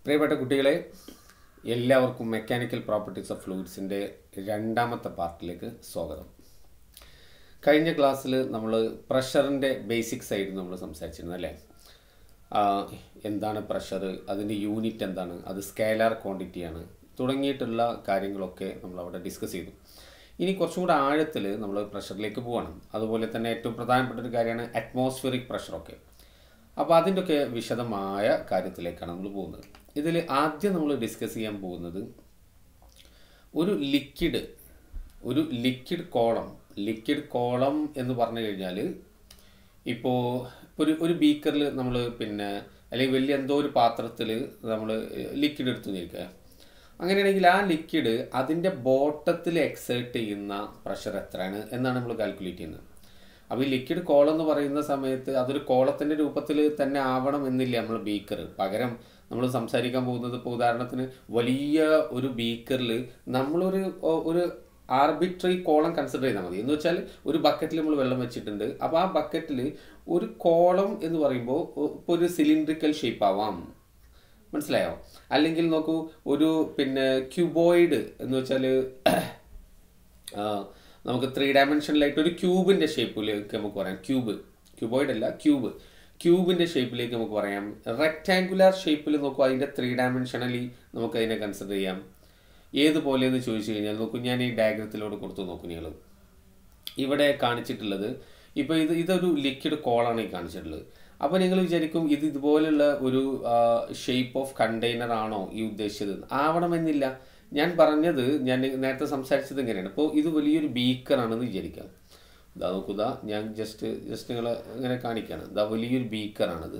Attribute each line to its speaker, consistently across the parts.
Speaker 1: പ്രിയപ്പെട്ട കുട്ടികളെ എല്ലാവർക്കും മെക്കാനിക്കൽ പ്രോപ്പർട്ടീസ് ഓഫ് ഫ്ലൂയിഡ്സിൻ്റെ രണ്ടാമത്തെ പാർട്ടിലേക്ക് സ്വാഗതം കഴിഞ്ഞ ക്ലാസ്സിൽ നമ്മൾ പ്രഷറിൻ്റെ ബേസിക്സ് ആയിരുന്നു നമ്മൾ സംസാരിച്ചിരുന്നത് അല്ലേ ആ, എന്താണ് പ്രഷർ അതിൻ്റെ യൂണിറ്റ് എന്താണ് അത് സ്കേലാർ ക്വാണ്ടിറ്റിയാണ് തുടങ്ങിയിട്ടുള്ള കാര്യങ്ങളൊക്കെ നമ്മൾ അവിടെ ഡിസ്കസ് ചെയ്തു ഇനി കുറച്ചും കൂടെ ആഴത്തിൽ നമ്മൾ പ്രഷറിലേക്ക് പോകണം അതുപോലെ തന്നെ ഏറ്റവും പ്രധാനപ്പെട്ട ഒരു കാര്യമാണ് അറ്റ്മോസ്ഫിയറിക് പ്രഷറൊക്കെ അപ്പോൾ അതിൻ്റെയൊക്കെ വിശദമായ കാര്യത്തിലേക്കാണ് നമ്മൾ പോകുന്നത് ഇതിൽ ആദ്യം നമ്മൾ ഡിസ്കസ് ചെയ്യാൻ പോകുന്നത് ഒരു ലിക്വിഡ് ഒരു ലിക്വിഡ് കോളം ലിക്വിഡ് കോളം എന്ന് പറഞ്ഞു കഴിഞ്ഞാൽ ഇപ്പോൾ ഒരു ഒരു ബീക്കറിൽ നമ്മൾ പിന്നെ അല്ലെങ്കിൽ വലിയ എന്തോ ഒരു പാത്രത്തിൽ നമ്മൾ ലിക്വിഡ് എടുത്തു നിൽക്കുക അങ്ങനെയാണെങ്കിൽ ആ ലിക്വിഡ് അതിൻ്റെ ബോട്ടത്തിൽ എക്സേർട്ട് ചെയ്യുന്ന പ്രഷർ എത്രയാണ് എന്നാണ് നമ്മൾ കാൽക്കുലേറ്റ് ചെയ്യുന്നത് അപ്പോൾ ഈ ലിക്വിഡ് കോളം എന്ന് പറയുന്ന സമയത്ത് അതൊരു കോളത്തിൻ്റെ രൂപത്തിൽ തന്നെ ആവണം എന്നില്ല നമ്മൾ ബീക്കർ പകരം നമ്മൾ സംസാരിക്കാൻ പോകുന്നത് ഇപ്പോൾ ഉദാഹരണത്തിന് വലിയ ഒരു ബീക്കറിൽ നമ്മളൊരു ഒ- ഒരു ആർബിട്രറി കോളം കൺസിഡർ ചെയ്താൽ മതി എന്ന് വെച്ചാൽ ഒരു ബക്കറ്റിൽ നമ്മൾ വെള്ളം വെച്ചിട്ടുണ്ട് അപ്പോൾ ആ ബക്കറ്റിൽ ഒരു കോളം എന്ന് പറയുമ്പോൾ ഇപ്പോൾ ഒരു സിലിണ്ട്രിക്കൽ ഷേപ്പ് ആവാം മനസ്സിലായോ അല്ലെങ്കിൽ നോക്കൂ ഒരു പിന്നെ ക്യൂബോയിഡ് എന്ന് വെച്ചാൽ നമുക്ക് ത്രീ ഡയമെൻഷനിലായിട്ട് ഒരു ക്യൂബിൻ്റെ ഷേപ്പിലേക്ക് നമുക്ക് പറയാം ക്യൂബ് ക്യൂബോയിഡ് അല്ല ക്യൂബ് ക്യൂബിൻ്റെ ഷേപ്പിലേക്ക് നമുക്ക് പറയാം റെക്റ്റാങ്കുലർ ഷേപ്പിൽ നോക്കൂ അതിൻ്റെ ത്രീ ഡയമെൻഷനലി നമുക്ക് അതിനെ കൺസിഡർ ചെയ്യാം ഏതുപോലെ എന്ന് ചോദിച്ചു കഴിഞ്ഞാൽ നോക്കൂ ഞാൻ ഈ ഡയഗ്രത്തിലൂടെ കൊടുത്തു നോക്കൂ നിങ്ങൾ ഇവിടെ കാണിച്ചിട്ടുള്ളത് ഇപ്പോൾ ഇത് ഇതൊരു ലിക്വിഡ് കോളാണ് ഈ കാണിച്ചിട്ടുള്ളത് അപ്പോൾ നിങ്ങൾ വിചാരിക്കും ഇത് ഇതുപോലുള്ള ഒരു ഷേപ്പ് ഓഫ് കണ്ടെയ്നർ ആണോ ഈ ഉദ്ദേശിച്ചത് ആവണമെന്നില്ല ഞാൻ പറഞ്ഞത് ഞാൻ നേരത്തെ സംസാരിച്ചത് ഇങ്ങനെയാണ് ഇപ്പോൾ ഇത് വലിയൊരു ബീക്കറാണെന്ന് വിചാരിക്കാം ഇതാ നോക്കുക ഞാൻ ജസ്റ്റ് ജസ്റ്റ് നിങ്ങളെ ഇങ്ങനെ കാണിക്കുകയാണ് ഇതാ വലിയൊരു ബീക്കറാണിത്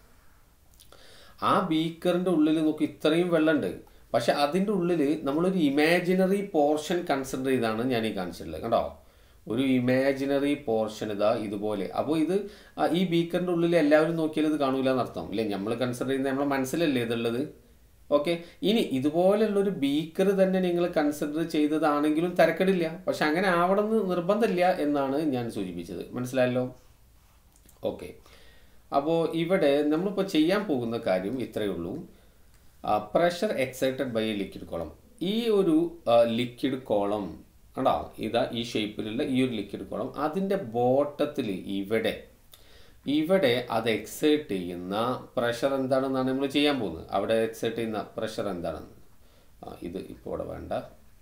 Speaker 1: ആ ബീക്കറിൻ്റെ ഉള്ളിൽ നോക്കി ഇത്രയും വെള്ളമുണ്ട് പക്ഷെ അതിൻ്റെ ഉള്ളിൽ നമ്മളൊരു ഇമാജിനറി പോർഷൻ കൺസിഡർ ചെയ്താണ് ഞാൻ ഈ കാണിച്ചിട്ടുള്ളത് കണ്ടോ ഒരു ഇമാജിനറി പോർഷൻ ഇതാ ഇതുപോലെ അപ്പോൾ ഇത് ആ, ഈ ബീക്കറിൻ്റെ ഉള്ളിൽ എല്ലാവരും നോക്കിയാൽ ഇത് കാണൂല എന്നർത്ഥം ഇല്ലേ നമ്മൾ കൺസിഡർ ചെയ്യുന്നത് നമ്മളെ മനസ്സിലല്ലേ ഇതുള്ളത് ഓക്കെ ഇനി ഇതുപോലുള്ളൊരു ബീക്കർ തന്നെ നിങ്ങൾ കൺസിഡർ ചെയ്തതാണെങ്കിലും തിരക്കടില്ല പക്ഷെ അങ്ങനെ ആവണമെന്ന് നിർബന്ധമില്ല എന്നാണ് ഞാൻ സൂചിപ്പിച്ചത് മനസ്സിലായല്ലോ ഓക്കെ അപ്പോൾ ഇവിടെ നമ്മളിപ്പോൾ ചെയ്യാൻ പോകുന്ന കാര്യം ഇത്രയേ ഉള്ളൂ pressure excited by a liquid column ഈ ഒരു ലിക്വിഡ് കോളം കണ്ടോ ഇതാ ഈ ഷേപ്പിലുള്ള ഈ ഒരു ലിക്വിഡ് കോളം അതിൻ്റെ ബോട്ടത്തിൽ ഇവിടെ ഇവിടെ അത് എക്സേർട്ട് ചെയ്യുന്ന പ്രഷർ എന്താണെന്നാണ് നമ്മൾ ചെയ്യാൻ പോകുന്നത് അവിടെ എക്സേർട്ട് ചെയ്യുന്ന പ്രഷർ എന്താണെന്ന് ആ ഇത് ഇപ്പോൾ ഇവിടെ വേണ്ട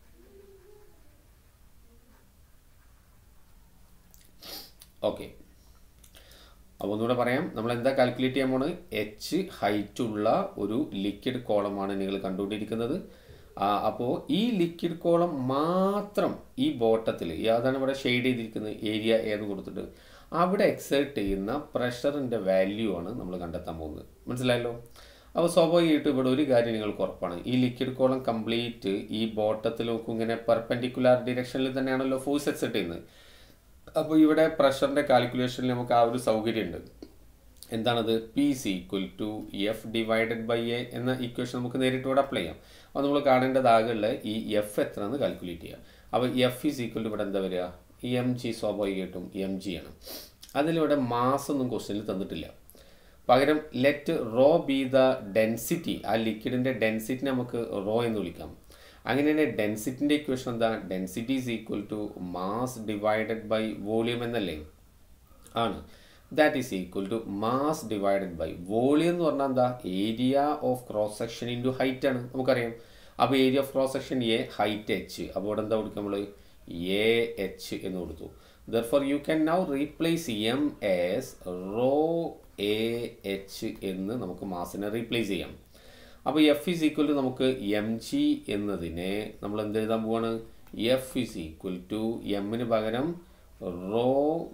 Speaker 1: ഓക്കെ അപ്പോൾ ഒന്നുകൂടെ പറയാം നമ്മൾ എന്താ കാൽക്കുലേറ്റ് ചെയ്യാൻ പോണത് എച്ച് ഹൈറ്റ് ഉള്ള ഒരു ലിക്വിഡ് കോളമാണ് നിങ്ങൾ കണ്ടുകൊണ്ടിരിക്കുന്നത് അപ്പോൾ ഈ ലിക്വിഡ് കോളം മാത്രം ഈ ബോട്ടത്തിൽ അതാണ് ഇവിടെ ഷെയ്ഡ് ചെയ്തിരിക്കുന്നത് ഏരിയ ഏത് കൊടുത്തിട്ട് അവിടെ എക്സേർട്ട് ചെയ്യുന്ന പ്രഷറിൻ്റെ വാല്യൂ ആണ് നമ്മൾ കണ്ടെത്താൻ പോകുന്നത് മനസ്സിലായല്ലോ അപ്പോൾ സ്വാഭാവികമായിട്ടും ഇവിടെ ഒരു കാര്യം നിങ്ങൾക്ക് ഉറപ്പാണ് ഈ ലിക്വിഡ് കോളം കംപ്ലീറ്റ് ഈ ബോട്ടത്തിൽ നോക്കും ഇങ്ങനെ പെർപെൻഡിക്കുലർ ഡിറക്ഷനിൽ തന്നെയാണല്ലോ ഫോഴ്സ് എക്സേർട്ട് ചെയ്യുന്നത് അപ്പോൾ ഇവിടെ പ്രഷറിൻ്റെ കാൽക്കുലേഷനിൽ നമുക്ക് ആ ഒരു സൗകര്യമുണ്ട് എന്താണത് P C equal to F divided by A എന്ന ഇക്വേഷൻ നമുക്ക് നേരിട്ട് ഇവിടെ അപ്ലൈ ചെയ്യാം അപ്പോൾ നമ്മൾ കാണേണ്ടതാകുള്ള ഈ എഫ് എത്ര എന്ന് കാൽക്കുലേറ്റ് ചെയ്യാം അപ്പോൾ എഫ് ഈസ് ഈക്വൽ ടു ഇവിടെ എന്താ വരിക ഈ എം ജി സ്വാഭാവികമായിട്ടും എം ജി ആണ് അതിലിവിടെ മാസ് ഒന്നും ക്വസ്റ്റ്യനിൽ തന്നിട്ടില്ല പകരം let rho be the density ആ ലിക്വിഡിൻ്റെ ഡെൻസിറ്റി നമുക്ക് റോ എന്ന് വിളിക്കാം അങ്ങനെയാണെങ്കിൽ ഡെൻസിറ്റിൻ്റെ ഇക്വേഷൻ എന്താ density is equal to mass divided by volume എന്നല്ലേ ആണ് that is equal to mass divided by volume എന്ന് പറഞ്ഞാൽ എന്താ area of cross section into height ആണ് നമുക്കറിയാം അപ്പോൾ area of cross section A height H അപ്പോൾ ഇവിടെ എന്താ കൊടുക്കുക നമ്മൾ എ എച്ച് എന്ന് കൊടുത്തു therefore you can now replace M as rho A H എന്ന് നമുക്ക് മാസിനെ റീപ്ലേസ് ചെയ്യാം അപ്പോൾ എഫ് ഈസ് ഈക്വൽ ടു നമുക്ക് എം ജി എന്നതിനെ നമ്മൾ എന്ത് എഴുതാൻ പോവാണ് എഫ് ഈസ് ഈക്വൽ ടു എമ്മിന് പകരം റോ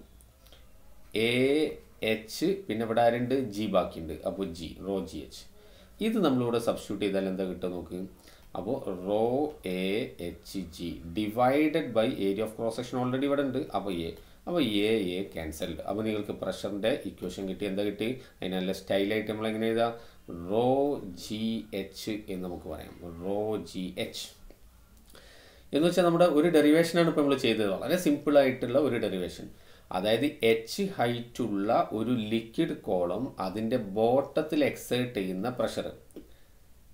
Speaker 1: എ എച്ച് പിന്നെ ഇവിടെ ആരുണ്ട് ജി ബാക്കിയുണ്ട് അപ്പോൾ ജി റോ ജി എച്ച് ഇത് നമ്മളിവിടെ സബ്സ്റ്റിറ്റ്യൂട്ട് ചെയ്താൽ എന്താ കിട്ടുക നോക്ക് അപ്പോൾ rho A H G divided by area of cross section already ഇവിടെ ഉണ്ട് അപ്പോൾ എ അപ്പോൾ എ എ ക്യാൻസൽഡ് അപ്പോൾ നിങ്ങൾക്ക് പ്രഷറിൻ്റെ ഇക്വേഷൻ കിട്ടി എന്താ കിട്ടി അതിന് നല്ല സ്റ്റൈലായിട്ട് നമ്മൾ എങ്ങനെ എഴുതാം റോ ജി എച്ച് എന്ന് നമുക്ക് പറയാം റോ ജി എച്ച് എന്ന് വെച്ചാൽ നമ്മുടെ ഒരു ഡെറിവേഷനാണ് ഇപ്പോൾ നമ്മൾ ചെയ്തത് വളരെ സിമ്പിൾ ആയിട്ടുള്ള ഒരു ഡെറിവേഷൻ അതായത് എച്ച് ഹൈറ്റ് ഉള്ള ഒരു ലിക്വിഡ് കോളം അതിൻ്റെ ബോട്ടത്തിൽ എക്സേർട്ട് ചെയ്യുന്ന പ്രഷർ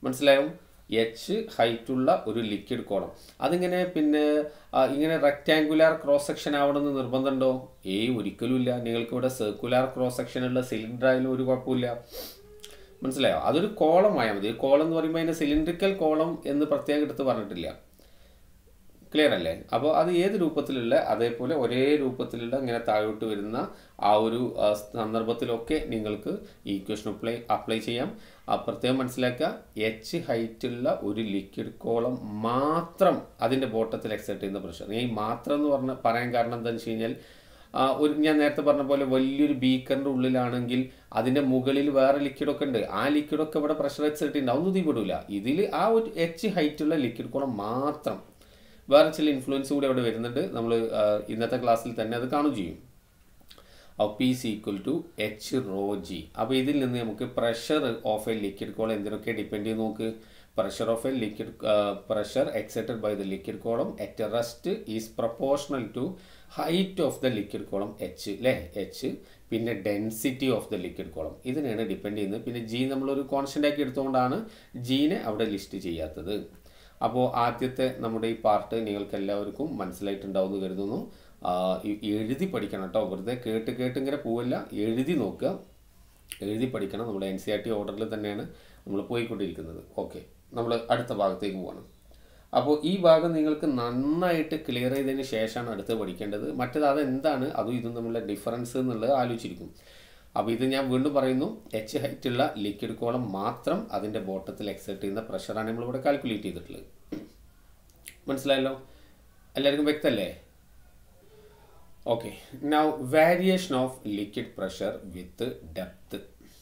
Speaker 1: മനസ്സിലായോ എച്ച് ഹൈറ്റുള്ള ഒരു ലിക്വിഡ് കോളം അതിങ്ങനെ പിന്നെ ആ, ഇങ്ങനെ റെക്റ്റാങ്കുലാർ ക്രോസ് സെക്ഷൻ ആവണമെന്ന് നിർബന്ധമുണ്ടോ ഏയ് ഒരിക്കലും ഇല്ല നിങ്ങൾക്ക് ഇവിടെ സർക്കുലാർ ക്രോസ് സെക്ഷനുള്ള സിലിണ്ടർ ആയാലും ഒരു കുഴപ്പമില്ല മനസ്സിലായോ അതൊരു കോളം ആയാൽ മതി കോളം എന്ന് പറയുമ്പോൾ അതിന് സിലിണ്ടറിക്കൽ കോളം എന്ന് പ്രത്യേകം എടുത്ത് പറഞ്ഞിട്ടില്ല ക്ലിയർ അല്ലേ അപ്പോൾ അത് ഏത് രൂപത്തിലുള്ള അതേപോലെ ഒരേ രൂപത്തിലുള്ള ഇങ്ങനെ താഴോട്ട് വരുന്ന ആ ഒരു ആ, സന്ദർഭത്തിലൊക്കെ നിങ്ങൾക്ക് ഈ ഇക്വേഷൻ അപ്ലൈ അപ്ലൈ ചെയ്യാം ആ പ്രത്യേകം മനസ്സിലാക്കുക എച്ച് ഹൈറ്റുള്ള ഒരു ലിക്വിഡ് കോളം മാത്രം അതിൻ്റെ ബോട്ടത്തിൽ എക്സെപ്റ്റ് ചെയ്യുന്ന പ്രഷർ ഈ മാത്രം എന്ന് പറഞ്ഞ പറയാൻ കാരണം എന്താണെന്ന് വെച്ച് കഴിഞ്ഞാൽ ആ, ഒരു ഞാൻ നേരത്തെ പറഞ്ഞ പോലെ വലിയൊരു ബീക്കറിൻ്റെ ഉള്ളിലാണെങ്കിൽ അതിൻ്റെ മുകളിൽ വേറെ ലിക്വിഡൊക്കെ ഉണ്ട് ആ ലിക്വിഡൊക്കെ ഇവിടെ പ്രഷർ എക്സെപ്റ്റ് ചെയ്യുന്നുണ്ട് അതൊന്നും തീപിടില്ല ഇതിൽ ആ ഒരു എച്ച് ഹൈറ്റുള്ള ലിക്വിഡ് കോളം മാത്രം വേറെ ചില ഇൻഫ്ലുവൻസ് കൂടി അവിടെ വരുന്നുണ്ട് നമ്മൾ ഇന്നത്തെ ക്ലാസ്സിൽ തന്നെ അത് കാണുകയും ചെയ്യും അപ്പോൾ P C equal to H rho G അപ്പോൾ ഇതിൽ നിന്ന് നമുക്ക് pressure of a liquid column എന്തിനൊക്കെ ഡിപ്പെൻഡ് ചെയ്ത് നോക്ക് pressure of a liquid pressure exerted by the liquid column at rest is proportional to height of the liquid column H അല്ലേ H പിന്നെ density of the liquid column ഇതിനെയാണ് depend ചെയ്യുന്നത് പിന്നെ G നമ്മളൊരു constant ആക്കി എടുത്തുകൊണ്ടാണ് ജീനെ അവിടെ ലിസ്റ്റ് ചെയ്യാത്തത് അപ്പോൾ ആദ്യത്തെ നമ്മുടെ ഈ പാർട്ട് നിങ്ങൾക്ക് എല്ലാവർക്കും മനസ്സിലായിട്ടുണ്ടാവും എന്ന് കരുതുന്നു ആ, ഈ എഴുതി പഠിക്കണം കേട്ടോ വെറുതെ കേട്ട് കേട്ട് ഇങ്ങനെ പോവില്ല എഴുതി നോക്കുക എഴുതി പഠിക്കണം നമ്മുടെ എൻ സി ആർ ടി ഓർഡറിൽ തന്നെയാണ് നമ്മൾ പോയിക്കൊണ്ടിരിക്കുന്നത് ഓക്കെ നമ്മൾ അടുത്ത ഭാഗത്തേക്ക് പോകണം അപ്പോൾ ഈ ഭാഗം നിങ്ങൾക്ക് നന്നായിട്ട് ക്ലിയർ ചെയ്തതിന് ശേഷമാണ് അടുത്ത് പഠിക്കേണ്ടത് മറ്റേത് അതെന്താണ് അതും ഇതും തമ്മിലുള്ള ഡിഫറൻസ് എന്നുള്ളത് ആലോചിച്ചിരിക്കും അപ്പോൾ ഇത് ഞാൻ വീണ്ടും പറയുന്നു എച്ച് ഹൈറ്റുള്ള ലിക്വിഡ് കോളം മാത്രം അതിൻ്റെ ബോട്ടത്തിൽ എക്സെപ്റ്റ് ചെയ്യുന്ന പ്രഷറാണ് നമ്മളിവിടെ കാൽക്കുലേറ്റ് ചെയ്തിട്ടുള്ളത് മനസ്സിലായല്ലോ എല്ലാവർക്കും വ്യക്തമല്ലേ okay now variation of liquid pressure with depth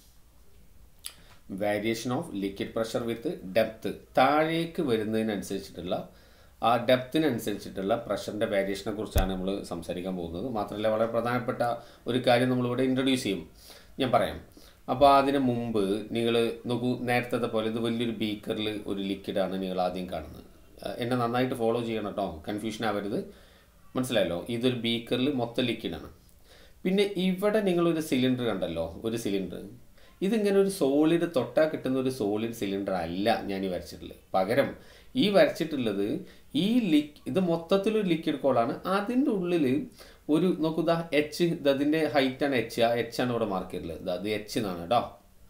Speaker 1: variation of liquid pressure with depth താഴേക്ക് വരുന്നതിനനുസരിച്ചിട്ടുള്ള ആ ഡെപ്തിനനുസരിച്ചിട്ടുള്ള പ്രഷറിൻ്റെ വാരിയേഷനെ കുറിച്ചാണ് നമ്മൾ സംസാരിക്കാൻ പോകുന്നത് മാത്രമല്ല വളരെ പ്രധാനപ്പെട്ട ഒരു കാര്യം നമ്മളിവിടെ ഇൻട്രൊഡ്യൂസ് ചെയ്യും ഞാൻ പറയാം അപ്പോൾ അതിന് മുമ്പ് നിങ്ങൾ നോക്കൂ നേരത്തെ പോലെ ഇത് വലിയൊരു ബീക്കറിൽ ഒരു ലിക്വിഡാണ് നിങ്ങൾ ആദ്യം കാണുന്നത് ആ, എന്നെ നന്നായിട്ട് ഫോളോ ചെയ്യണം കേട്ടോ കൺഫ്യൂഷൻ ആവരുത് മനസ്സിലായല്ലോ ഇതൊരു ബീക്കറിൽ മൊത്തം ലിക്വിഡാണ് പിന്നെ ഇവിടെ നിങ്ങളൊരു സിലിണ്ടർ കണ്ടല്ലോ ഒരു സിലിണ്ടർ ഇതിങ്ങനെ ഒരു സോളിഡ് തൊട്ടാൽ കിട്ടുന്ന ഒരു സോളിഡ് സിലിണ്ടർ അല്ല ഞാൻ ഈ വരച്ചിട്ടുള്ളത് പകരം ഈ വരച്ചിട്ടുള്ളത് ഈ ലിക് ഇത് മൊത്തത്തിലൊരു ലിക്വിഡ് കോളാണ് അതിൻ്റെ ഉള്ളിൽ ഒരു നോക്കൂ ദാ എച്ച് അതിൻ്റെ ഹൈറ്റാണ് എച്ച് ആ എച്ച് ആണ് ഇവിടെ മാർക്ക് ചെയ്തിട്ടുള്ളത് ദാ അത് എച്ച് എന്നാണ് കേട്ടോ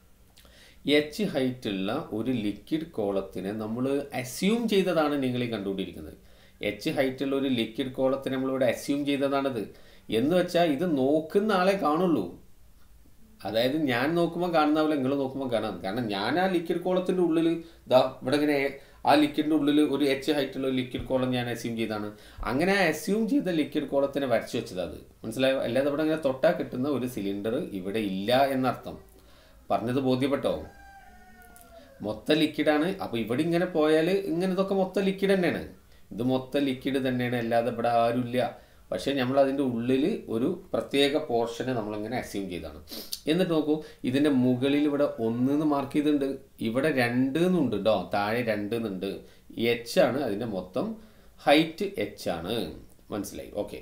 Speaker 1: എച്ച് ഹൈറ്റുള്ള ഒരു ലിക്വിഡ് കോളത്തിനെ നമ്മൾ അസ്യൂം ചെയ്തതാണ് നിങ്ങൾ ഈ കണ്ടുകൊണ്ടിരിക്കുന്നത് എച്ച് ഹൈറ്റുള്ള ഒരു ലിക്വിഡ് കോളത്തിനെ നമ്മളിവിടെ അസ്യൂം ചെയ്തതാണത് എന്ന് വെച്ചാൽ ഇത് നോക്കുന്ന ആളെ കാണുള്ളൂ അതായത് ഞാൻ നോക്കുമ്പോൾ കാണുന്ന പോലെ നിങ്ങൾ നോക്കുമ്പോൾ കാണാം കാരണം ഞാൻ ആ ലിക്വിഡ് കോളത്തിൻ്റെ ഉള്ളിൽ ദാ ഇവിടെ ഇങ്ങനെ ആ ലിക്വിഡിൻ്റെ ഉള്ളിൽ ഒരു എച്ച് ഹൈറ്റുള്ള ഒരു ലിക്വിഡ് കോളം ഞാൻ അസ്യൂം ചെയ്താണ് അങ്ങനെ ആ അസ്യൂം ചെയ്ത ലിക്വിഡ് കോളത്തിനെ വരച്ചു വെച്ചത് അത് മനസ്സിലായോ അല്ലാതെ ഇവിടെ ഇങ്ങനെ തൊട്ടാൽ കിട്ടുന്ന ഒരു സിലിണ്ടർ ഇവിടെ ഇല്ല എന്നർത്ഥം പറഞ്ഞത് ബോധ്യപ്പെട്ടോ മൊത്തം ലിക്വിഡാണ് അപ്പോൾ ഇവിടെ ഇങ്ങനെ പോയാൽ ഇങ്ങനെ ഇതൊക്കെ മൊത്തം ലിക്വിഡ് തന്നെയാണ് ഇത് മൊത്തം ലിക്വിഡ് തന്നെയാണ് അല്ലാതെ ഇവിടെ ആരുമില്ല പക്ഷേ നമ്മൾ അതിൻ്റെ ഉള്ളിൽ ഒരു പ്രത്യേക പോർഷനെ നമ്മളിങ്ങനെ അസ്യൂം ചെയ്താണ് എന്നിട്ട് നോക്കൂ ഇതിൻ്റെ മുകളിൽ ഇവിടെ ഒന്ന് എന്ന് മാർക്ക് ചെയ്തിട്ടുണ്ട് ഇവിടെ രണ്ട് എന്നുണ്ട് കേട്ടോ താഴെ രണ്ട് എന്നുണ്ട് എച്ച് ആണ് അതിൻ്റെ മൊത്തം ഹൈറ്റ് എച്ച് ആണ് മനസ്സിലായി ഓക്കെ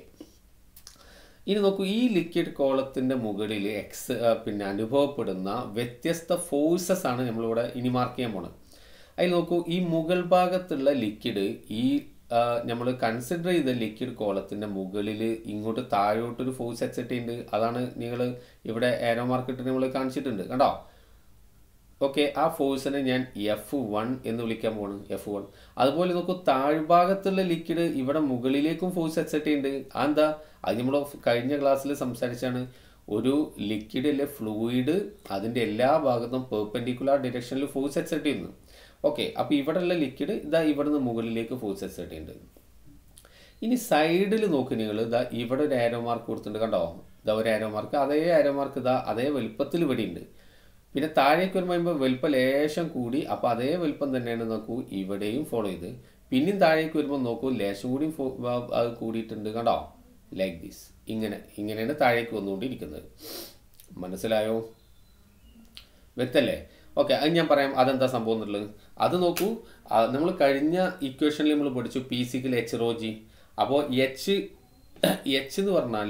Speaker 1: ഇനി നോക്കൂ ഈ ലിക്വിഡ് കോളത്തിൻ്റെ മുകളിൽ എക്സ് പിന്നെ അനുഭവപ്പെടുന്ന വ്യത്യസ്ത ഫോഴ്സസ് ആണ് നമ്മളിവിടെ ഇനി മാർക്ക് ചെയ്യാൻ പോണത് അതിൽ നോക്കൂ ഈ മുകൾ ഭാഗത്തുള്ള ലിക്വിഡ് ഈ നമ്മൾ കൺസിഡർ ചെയ്ത ലിക്വിഡ് കോളത്തിൻ്റെ മുകളിൽ ഇങ്ങോട്ട് താഴോട്ടൊരു ഫോഴ്സ് എക്സെറ്റ് ചെയ്യുന്നുണ്ട് അതാണ് നിങ്ങൾ ഇവിടെ ഏരോ മാർക്കിട്ട് നമ്മൾ കാണിച്ചിട്ടുണ്ട് കണ്ടോ ഓക്കെ ആ ഫോഴ്സിനെ ഞാൻ എഫ് വൺ എന്ന് വിളിക്കാൻ പോണ് എഫ് വൺ അതുപോലെ നോക്കൂ താഴ്ഭാഗത്തുള്ള ലിക്വിഡ് ഇവിടെ മുകളിലേക്കും ഫോഴ്സ് എക്സെറ്റ് ചെയ്യുന്നുണ്ട് അതെന്താ അത് നമ്മൾ കഴിഞ്ഞ ക്ലാസ്സിൽ സംസാരിച്ചാണ് ഒരു ലിക്വിഡ് അല്ലെ ഫ്ലൂയിഡ് അതിൻ്റെ എല്ലാ ഭാഗത്തും പെർപെൻഡിക്കുലർ ഡിറക്ഷനിൽ ഫോഴ്സ് എക്സെറ്റ് ചെയ്യുന്നു ഓക്കെ അപ്പോൾ ഇവിടെയുള്ള ലിക്വിഡ് ഇതാ ഇവിടെ നിന്ന് മുകളിലേക്ക് ഫോഴ്സ് എക്സെറ്റ് ചെയ്യുന്നുണ്ട് ഇനി സൈഡിൽ നോക്ക് നിങ്ങൾ ഇതാ ഇവിടെ ഒരു ആരോ മാർക്ക് കൊടുത്തിട്ടുണ്ട് കണ്ടോ ഇതാ ഒരു ആരോ മാർക്ക് അതേ ആരോ മാർക്ക് ഇതാ അതേ വലുപ്പത്തിൽ ഇവിടെ ഉണ്ട് പിന്നെ താഴേക്ക് വരുമ്പോൾ വലുപ്പം ലേശം കൂടി അപ്പോൾ അതേ വലുപ്പം തന്നെയാണ് നോക്കൂ ഇവിടെയും ഫോളോ ചെയ്ത് പിന്നെയും താഴേക്ക് വരുമ്പോൾ നോക്കൂ ലേശം കൂടി അത് കൂടിയിട്ടുണ്ട് കണ്ടോ ലൈക്ക് ദിസ് ഇങ്ങനെ ഇങ്ങനെയാണ് താഴേക്ക് വന്നുകൊണ്ടിരിക്കുന്നത് മനസ്സിലായോ വ്യക്തല്ലേ ഓക്കെ അത് ഞാൻ പറയാം അതെന്താ സംഭവം എന്നുള്ളത് അത് നോക്കൂ നമ്മൾ കഴിഞ്ഞ ഇക്വേഷനിൽ നമ്മൾ പഠിച്ചു P C equal H rho G അപ്പോൾ എച്ച് എച്ച് എന്ന് പറഞ്ഞാൽ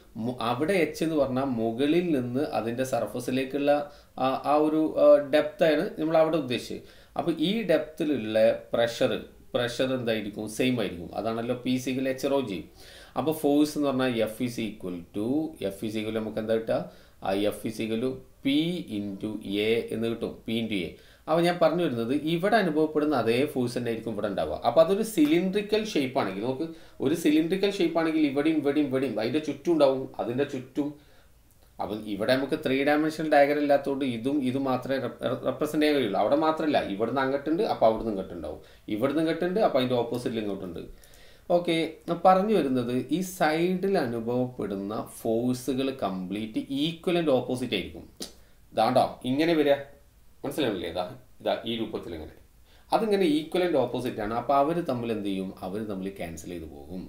Speaker 1: മു- അവിടെ എച്ച് എന്ന് പറഞ്ഞാൽ മുകളിൽ നിന്ന് അതിൻ്റെ സർഫസിലേക്കുള്ള ആ ആ ഒരു ഡെപ്താണ് നമ്മൾ അവിടെ ഉദ്ദേശിച്ചത് അപ്പോൾ ഈ ഡെപ്തിലുള്ള പ്രഷർ പ്രഷർ എന്തായിരിക്കും സെയിം ആയിരിക്കും അതാണല്ലോ P C equal H rho G അപ്പോൾ ഫോഴ്സ് എന്ന് പറഞ്ഞാൽ F is equal to F is equal നമുക്ക് എന്താ കിട്ടുക ആ F is equal to P into A എന്ന് കിട്ടും പി ഇൻറ്റു എ അപ്പോൾ ഞാൻ പറഞ്ഞു വരുന്നത് ഇവിടെ അനുഭവപ്പെടുന്ന അതേ ഫോഴ്സ് തന്നെ ആയിരിക്കും ഇവിടെ ഉണ്ടാവുക അപ്പോൾ അതൊരു സിലിണ്ട്രിക്കൽ ഷേപ്പ് ആണെങ്കിൽ നമുക്ക് ഒരു സിലിണ്ട്രിക്കൽ ഷേപ്പ് ആണെങ്കിൽ ഇവിടെയും ഇവിടെയും ഇവിടെയും അതിൻ്റെ ചുറ്റും ഉണ്ടാവും അതിൻ്റെ ചുറ്റും അപ്പം ഇവിടെ നമുക്ക് ത്രീ ഡയമെൻഷണൽ ഡയഗ്രം ഇല്ലാത്തതുകൊണ്ട് ഇതും ഇതും മാത്രമേ റെപ്രസെൻ്റ് ചെയ്യാൻ കഴിയുള്ളൂ അവിടെ മാത്രമല്ല ഇവിടുന്ന് അങ്ങോട്ടുണ്ട് അപ്പോൾ അവിടുന്ന് ഇങ്ങോട്ടുണ്ടാവും ഇവിടുന്ന് ഇങ്ങോട്ടുണ്ട് അപ്പോൾ അതിൻ്റെ ഓപ്പോസിറ്റിൽ ഇങ്ങോട്ടുണ്ട് ഓക്കെ പറഞ്ഞു വരുന്നത് ഈ സൈഡിൽ അനുഭവപ്പെടുന്ന ഫോഴ്സുകൾ കംപ്ലീറ്റ് ഈക്വലൻ്റ് ഓപ്പോസിറ്റ് ആയിരിക്കും ഇതാണ്ടോ ഇങ്ങനെ വരിക മനസ്സിലാവില്ലേ ഇതാ ഇതാ ഈ രൂപത്തിൽ ഇങ്ങനെ അതിങ്ങനെ ഈക്വലൻ്റ് ഓപ്പോസിറ്റ് ആണ് അപ്പോൾ അവർ തമ്മിൽ എന്ത് ചെയ്യും അവർ തമ്മിൽ ക്യാൻസൽ ചെയ്ത് പോകും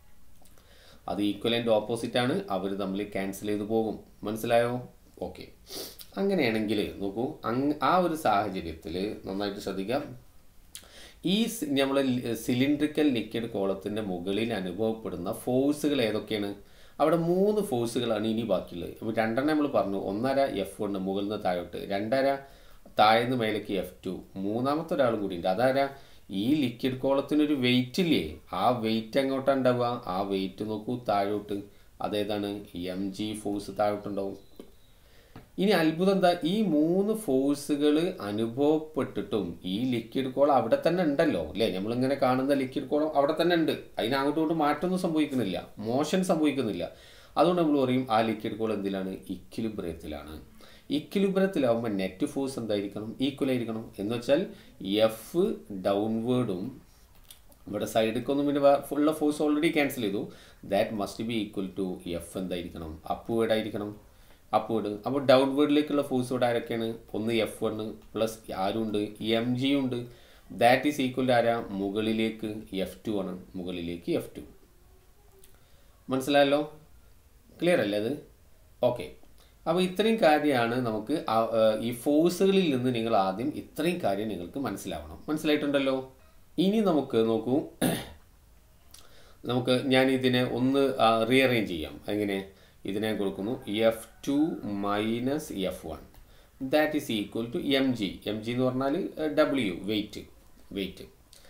Speaker 1: അത് ഈക്വലൻ്റ് ഓപ്പോസിറ്റ് ആണ് അവർ തമ്മിൽ ക്യാൻസൽ ചെയ്ത് പോകും മനസ്സിലായോ ഓക്കെ അങ്ങനെയാണെങ്കിൽ നോക്കൂ അങ് ആ ഒരു സാഹചര്യത്തിൽ നന്നായിട്ട് ശ്രദ്ധിക്കാം ഈ നമ്മൾ സിലിണ്ട്രിക്കൽ ലിക്വിഡ് കോളത്തിൻ്റെ മുകളിൽ അനുഭവപ്പെടുന്ന ഫോഴ്സുകൾ ഏതൊക്കെയാണ് അവിടെ മൂന്ന് ഫോഴ്സുകളാണ് ഇനി ബാക്കിയുള്ളത് അപ്പോൾ രണ്ടെണ്ണം നമ്മൾ പറഞ്ഞു ഒന്നര എഫ് വണ് മുകളിൽ നിന്ന് താഴോട്ട് രണ്ടര താഴ്ന്ന് മേലേക്ക് എഫ് ടു മൂന്നാമത്തെ ഒരാളും കൂടി ഉണ്ട് അതാരാ ഈ ലിക്വിഡ് കോളത്തിനൊരു വെയിറ്റ് ഇല്ലേ ആ വെയിറ്റ് എങ്ങോട്ടാണ് ഉണ്ടാവുക ആ വെയിറ്റ് നോക്കൂ താഴോട്ട് അതേതാണ് എം ജി ഫോഴ്സ് താഴോട്ടുണ്ടാവും ഇനി അത്ഭുതം എന്താ ഈ മൂന്ന് ഫോഴ്സുകൾ അനുഭവപ്പെട്ടിട്ടും ഈ ലിക്വിഡ് കോളം അവിടെ തന്നെ ഉണ്ടല്ലോ അല്ലേ നമ്മളിങ്ങനെ കാണുന്ന ലിക്വിഡ് കോളം അവിടെ തന്നെ ഉണ്ട് അതിന് അങ്ങോട്ടും ഇങ്ങോട്ടും മാറ്റമൊന്നും സംഭവിക്കുന്നില്ല മോഷൻ സംഭവിക്കുന്നില്ല അതുകൊണ്ട് നമ്മൾ പറയും ആ ലിക്വിഡ് കോളം എന്തിലാണ് ഇക്വിലിബ്രിയത്തിലാണ് ഇക്വിലിബ്രിയത്തിലാവുമ്പോൾ നെറ്റ് ഫോഴ്സ് എന്തായിരിക്കണം ഈക്വൽ ആയിരിക്കണം എന്ന് വെച്ചാൽ എഫ് ഡൗൺവേർഡും ഇവിടെ സൈഡിലേക്കൊന്നും പിന്നെ ഫുള്ള ഫോഴ്സ് ഓൾറെഡി ക്യാൻസൽ ചെയ്തു that must be equal to F എന്തായിരിക്കണം അപ്വേഡ് ആയിരിക്കണം അപ്വേഡ് അപ്പോൾ ഡൗൺവേർഡിലേക്കുള്ള ഫോഴ്സ് ഇവിടെ ആരൊക്കെയാണ് ഒന്ന് എഫ് വൺ പ്ലസ് ആരുണ്ട് എം ജി ഉണ്ട് ദാറ്റ് ഈസ് ഈക്വൽ ടു ആരാ മുകളിലേക്ക് എഫ് ടു ആണ് മുകളിലേക്ക് എഫ് ടു മനസ്സിലായല്ലോ ക്ലിയർ അല്ലേ അത് ഓക്കെ അപ്പോൾ ഇത്രയും കാര്യമാണ് നമുക്ക് ആ- ഏർ ഈ ഫോഴ്സുകളിൽ നിന്ന് നിങ്ങൾ ആദ്യം ഇത്രയും കാര്യം നിങ്ങൾക്ക് മനസ്സിലാവണം മനസ്സിലായിട്ടുണ്ടല്ലോ ഇനി നമുക്ക് നോക്കൂ നമുക്ക് ഞാൻ ഇതിനെ ഒന്ന് റീഅറേഞ്ച് ചെയ്യാം എങ്ങനെ ഇതിനെ കൊടുക്കുന്നു F two minus F one that is equal to M G M G എന്ന് പറഞ്ഞാൽ ഡബ്ല്യു വെയിറ്റ് വെയിറ്റ്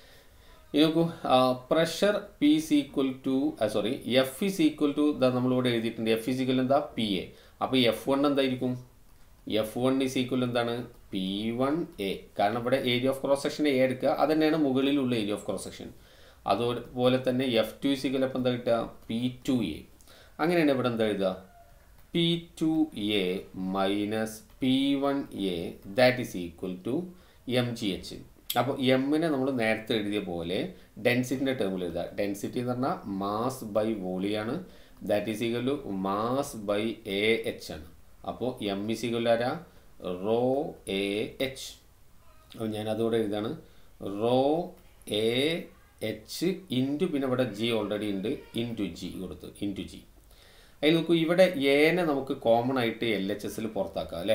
Speaker 1: ഇനി നോക്കൂ pressure P is equal to sorry F is equal to ഇതാ നമ്മളിവിടെ എഴുതിയിട്ടുണ്ട് എഫ് ഇസ് ഈക്വൽ എന്താ പി എ അപ്പോൾ F one എന്തായിരിക്കും എഫ് വൺ ഇസ് ഈക്വൽ എന്താണ് പി വൺ എ കാരണം ഇവിടെ area of cross section A എടുക്കുക അത് തന്നെയാണ് മുകളിലുള്ള ഏരിയ ഓഫ് ക്രോസ് സെക്ഷൻ അതുപോലെ തന്നെ എഫ് ടു ഇസ് ഈക്വൽ അപ്പോൾ എന്താ കിട്ടുക പി ടു എ അങ്ങനെയാണ് ഇവിടെ എന്താ എഴുതുക P two A minus P one A that is equal to M G H അപ്പോൾ എമ്മിനെ നമ്മൾ നേരത്തെ എഴുതിയ പോലെ ഡെൻസിറ്റിൻ്റെ ടേമിൽ എഴുതുക ഡെൻസിറ്റി എന്ന് പറഞ്ഞാൽ മാസ് ബൈ വോളിയാണ് that is equal to mass by A H ആണ് അപ്പോൾ എം ഇസ് ഈക്വൽ ആരാ റോ എ എച്ച് അപ്പോൾ ഞാൻ അതോടെ എഴുതാണ് റോ എ എച്ച് ഇൻറ്റു പിന്നെ ഇവിടെ ജി ഓൾറെഡി ഉണ്ട് ഇൻറ്റു ജി കൊടുത്തു ഇൻറ്റു ജി അതിൽ നോക്കൂ ഇവിടെ ഏനെ നമുക്ക് കോമൺ ആയിട്ട് എൽ എച്ച് എസിൽ പുറത്താക്കാം അല്ലേ